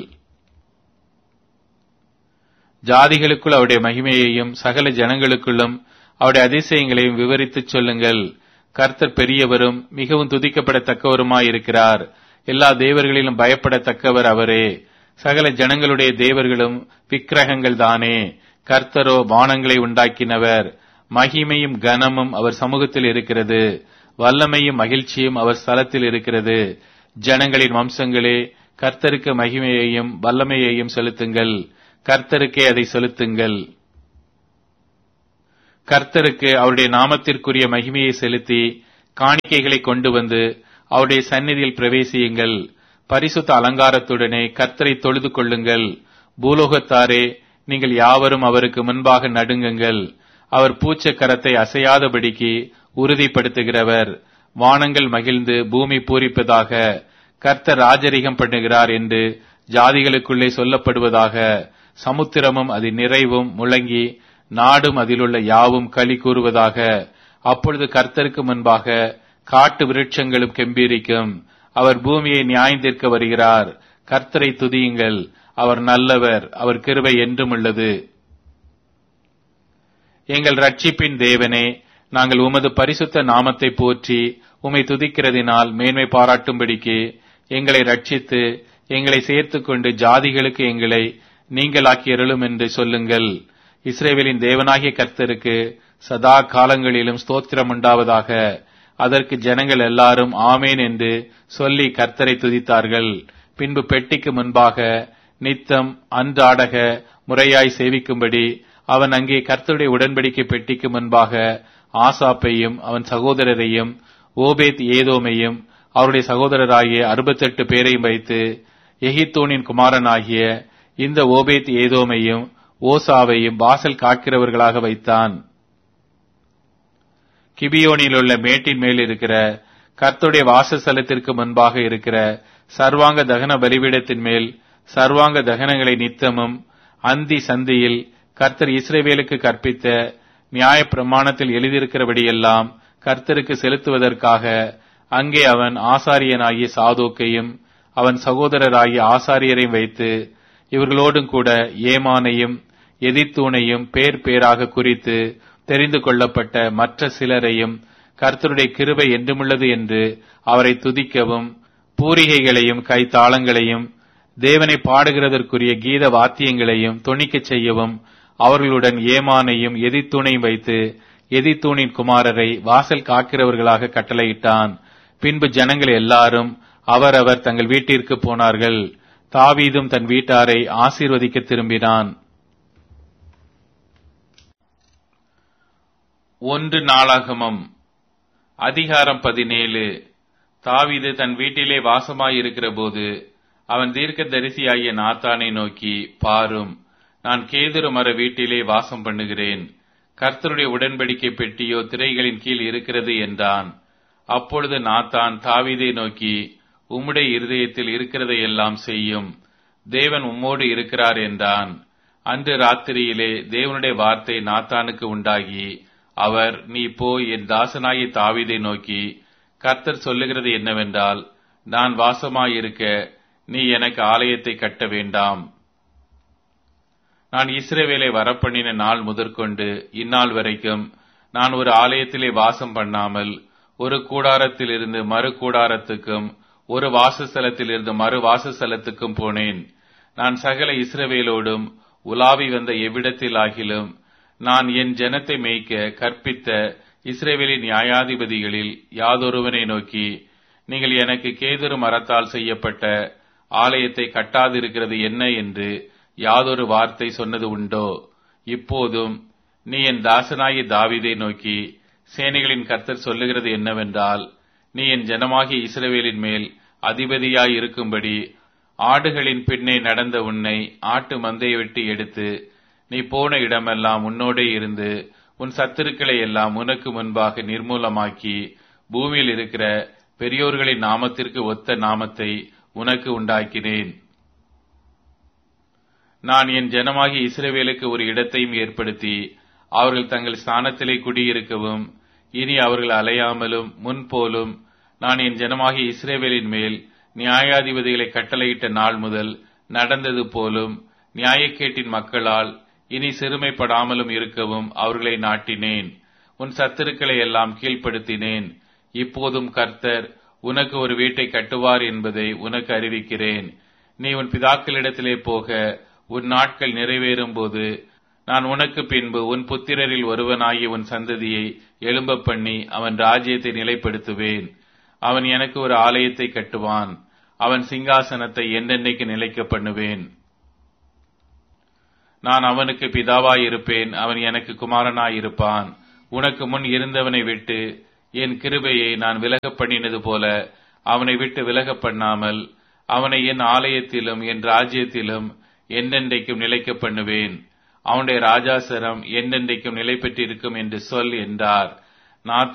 ஜாதிகளுக்குள் அவருடைய மகிமையையும் சகல ஜனங்களுக்குள்ளும் அவருடைய அதிசயங்களையும் விவரித்துச் சொல்லுங்கள் கர்த்தர் பெரியவரும் மிகவும் துதிக்கப்படத்தக்கவருமாய் இருக்கிறார் எல்லா தேவர்களிலும் பயப்படத்தக்கவர் அவரே சகல ஜனங்களுடைய தேவர்களும் விக்கிரகங்கள் தானே கர்த்தரோ வானங்களை உண்டாக்கினவர் மகிமையும் கனமும் அவர் சமூகத்தில் இருக்கிறது வல்லமையும் மகிழ்ச்சியும் அவர் ஸ்தலத்தில் இருக்கிறது ஜனங்களின் வம்சங்களே கர்த்தருக்கு மகிமையையும் வல்லமையையும் செலுத்துங்கள் கர்த்தருக்கே அதை செலுத்துங்கள் கர்த்தருக்கு அவருடைய நாமத்திற்குரிய மகிமையை செலுத்தி காணிக்கைகளை கொண்டு வந்து அவருடைய சந்நிதியில் பிரவேசியுங்கள் பரிசுத்த அலங்காரத்துடனே கர்த்தரை தொழுது கொள்ளுங்கள் பூலோகத்தாரே நீங்கள் யாவரும் அவருக்கு முன்பாக நடுங்குங்கள் அவர் பூச்ச கரத்தை அசையாதபடிக்கு உறுதிப்படுத்துகிறவர் வானங்கள் மகிழ்ந்து பூமி பூரிப்பதாக கர்த்தர் ராஜரிகம் பண்ணுகிறார் என்று ஜாதிகளுக்குள்ளே சொல்லப்படுவதாக சமுத்திரமும் அதன் நிறைவும் முழங்கி நாடும் அதிலுள்ள யாவும் களி கூறுவதாக அப்பொழுது கர்த்தருக்கு முன்பாக காட்டு விருட்சங்களும் கெம்பீரிக்கும் அவர் பூமியை நியாயந்திருக்க வருகிறார் கர்த்தரை துதியுங்கள் அவர் நல்லவர் அவர் கிருபை என்றும் உள்ளது எங்கள் ரட்சிப்பின் தேவனே நாங்கள் உமது பரிசுத்த நாமத்தை போற்றி உமை துதிக்கிறதினால் மேன்மை பாராட்டும்படிக்கு எங்களை ரட்சித்து எங்களை சேர்த்துக்கொண்டு ஜாதிகளுக்கு எங்களை நீங்களாக்கியருளும் என்று சொல்லுங்கள் இஸ்ரேவேலின் தேவனாகிய கர்த்தருக்கு சதா காலங்களிலும் ஸ்தோத்திரம் உண்டாவதாக அதற்கு ஜனங்கள் எல்லாரும் ஆமேன் என்று சொல்லி கர்த்தரை துதித்தார்கள் பின்பு பெட்டிக்கு முன்பாக நித்தம் அன்றாடக முறையாய் சேவிக்கும்படி அவன் அங்கே கர்த்தருடைய உடன்படிக்கை பெட்டிக்கு முன்பாக ஆசாப்பையும் அவன் சகோதரரையும் ஓபேத் ஏதோமையும் அவருடைய சகோதரராகிய அறுபத்தெட்டு பேரையும் வைத்து எகித்தோனின் குமாரனாகிய இந்த ஓபேத் ஏதோமையும் ஓசாவையும் வாசல் காக்கிறவர்களாக வைத்தான் கிபியோனில் உள்ள மேட்டின் மேல் இருக்கிற கர்த்துடைய வாசஸ்தலத்திற்கு முன்பாக இருக்கிற சர்வாங்க தகன பலிபீடத்தின் மேல் சர்வாங்க தகனங்களை நித்தமும் அந்தி சந்தியில் கர்த்தர் இஸ்ரேவேலுக்கு கற்பித்த நியாய பிரமாணத்தில் எழுதியிருக்கிறபடியெல்லாம் கர்த்தருக்கு செலுத்துவதற்காக அங்கே அவன் ஆசாரியனாகிய சாதோக்கையும் அவன் சகோதரராகிய ஆசாரியரையும் வைத்து இவர்களோடும் கூட ஏமானையும் எதித்தூனையும் பேர் பேராக குறித்து தெரிந்து கொள்ளப்பட்ட மற்ற சிலரையும் கர்த்தருடைய கிருபை என்றுமுள்ளது என்று அவரை துதிக்கவும் பூரிகைகளையும் கைத்தாளங்களையும் தேவனை பாடுகிறதற்குரிய கீத வாத்தியங்களையும் தொணிக்கச் செய்யவும் அவர்களுடன் ஏமானையும் எதித்தூணையும் வைத்து எதித்தூணின் குமாரரை வாசல் காக்கிறவர்களாக கட்டளையிட்டான் பின்பு ஜனங்கள் எல்லாரும் அவரவர் தங்கள் வீட்டிற்கு போனார்கள் தாவீதும் தன் வீட்டாரை ஆசீர்வதிக்க திரும்பினான் ஒன்று நாளாகமம் அதிகாரம் பதினேழு தாவீது தன் வீட்டிலே வாசமாயிருக்கிற போது அவன் தீர்க்க தரிசியாகிய நாத்தானை நோக்கி பாரும் நான் கேதுரு மர வீட்டிலே வாசம் பண்ணுகிறேன் கர்த்தருடைய உடன்படிக்கை பெட்டியோ திரைகளின் கீழ் இருக்கிறது என்றான் அப்பொழுது நாத்தான் தாவீதை நோக்கி உம்முடைய இருதயத்தில் இருக்கிறதை எல்லாம் செய்யும் தேவன் உம்மோடு இருக்கிறார் என்றான் அன்று ராத்திரியிலே தேவனுடைய வார்த்தை நாத்தானுக்கு உண்டாகி அவர் நீ போய் என் தாசனாகி தாவீதை நோக்கி கர்த்தர் சொல்லுகிறது என்னவென்றால் நான் வாசமாயிருக்க நீ எனக்கு ஆலயத்தை கட்ட வேண்டாம் நான் இஸ்ரேவேலை வரப்பண்ணின நாள் முதற்கொண்டு இந்நாள் வரைக்கும் நான் ஒரு ஆலயத்திலே வாசம் பண்ணாமல் ஒரு கூடாரத்திலிருந்து மறு கூடாரத்துக்கும் ஒரு வாசஸ்தலத்திலிருந்து மறு வாசஸ்தலத்துக்கும் போனேன் நான் சகல இஸ்ரவேலோடும் உலாவி வந்த எவ்விடத்தில் ஆகிலும் நான் என் ஜனத்தை மேய்க்க கற்பித்த இஸ்ரேவேலின் நியாயாதிபதிகளில் யாதொருவனை நோக்கி நீங்கள் எனக்கு கேதுரு மரத்தால் செய்யப்பட்ட ஆலயத்தை கட்டாதிருக்கிறது என்ன என்று யாதொரு வார்த்தை சொன்னது உண்டோ இப்போதும் நீ என் தாசனாகி தாவிதை நோக்கி சேனைகளின் கர்த்தர் சொல்லுகிறது என்னவென்றால் நீ என் ஜனமாகிய இஸ்ரவேலின் மேல் அதிபதியாய் இருக்கும்படி ஆடுகளின் பின்னே நடந்த உன்னை ஆட்டு மந்தையை விட்டு எடுத்து நீ போன இடமெல்லாம் உன்னோடே இருந்து உன் சத்துருக்களை எல்லாம் உனக்கு முன்பாக நிர்மூலமாக்கி பூமியில் இருக்கிற பெரியோர்களின் நாமத்திற்கு ஒத்த நாமத்தை உனக்கு உண்டாக்கினேன் நான் என் ஜனமாகி இஸ்ரவேலுக்கு ஒரு இடத்தையும் ஏற்படுத்தி அவர்கள் தங்கள் ஸ்தானத்திலே குடியிருக்கவும் இனி அவர்கள் அலையாமலும் முன்போலும் நான் என் ஜனமாகி இஸ்ரேவேலின் மேல் நியாயாதிபதிகளை கட்டளையிட்ட நாள் முதல் நடந்தது போலும் நியாயக்கேட்டின் மக்களால் இனி சிறுமைப்படாமலும் இருக்கவும் அவர்களை நாட்டினேன் உன் சத்துருக்களை எல்லாம் கீழ்ப்படுத்தினேன் இப்போதும் கர்த்தர் உனக்கு ஒரு வீட்டை கட்டுவார் என்பதை உனக்கு அறிவிக்கிறேன் நீ உன் பிதாக்களிடத்திலே போக உன் நாட்கள் நிறைவேறும் போது நான் உனக்கு பின்பு உன் புத்திரரில் ஒருவனாகி உன் சந்ததியை எழும்ப பண்ணி அவன் ராஜ்யத்தை நிலைப்படுத்துவேன் அவன் எனக்கு ஒரு ஆலயத்தை கட்டுவான் அவன் சிங்காசனத்தை என்னென்னைக்கு நிலைக்க பண்ணுவேன் நான் அவனுக்கு பிதாவாயிருப்பேன் அவன் எனக்கு குமாரனாயிருப்பான் உனக்கு முன் இருந்தவனை விட்டு என் கிருபையை நான் விலகப் பண்ணினது போல அவனை விட்டு விலகப் பண்ணாமல் அவனை என் ஆலயத்திலும் என் ராஜ்யத்திலும் என்னென்றைக்கும் நிலைக்க பண்ணுவேன் அவனுடைய ராஜாசரம் என்னென்றைக்கும் நிலை பெற்றிருக்கும் என்று சொல் என்றார் நாத்தான்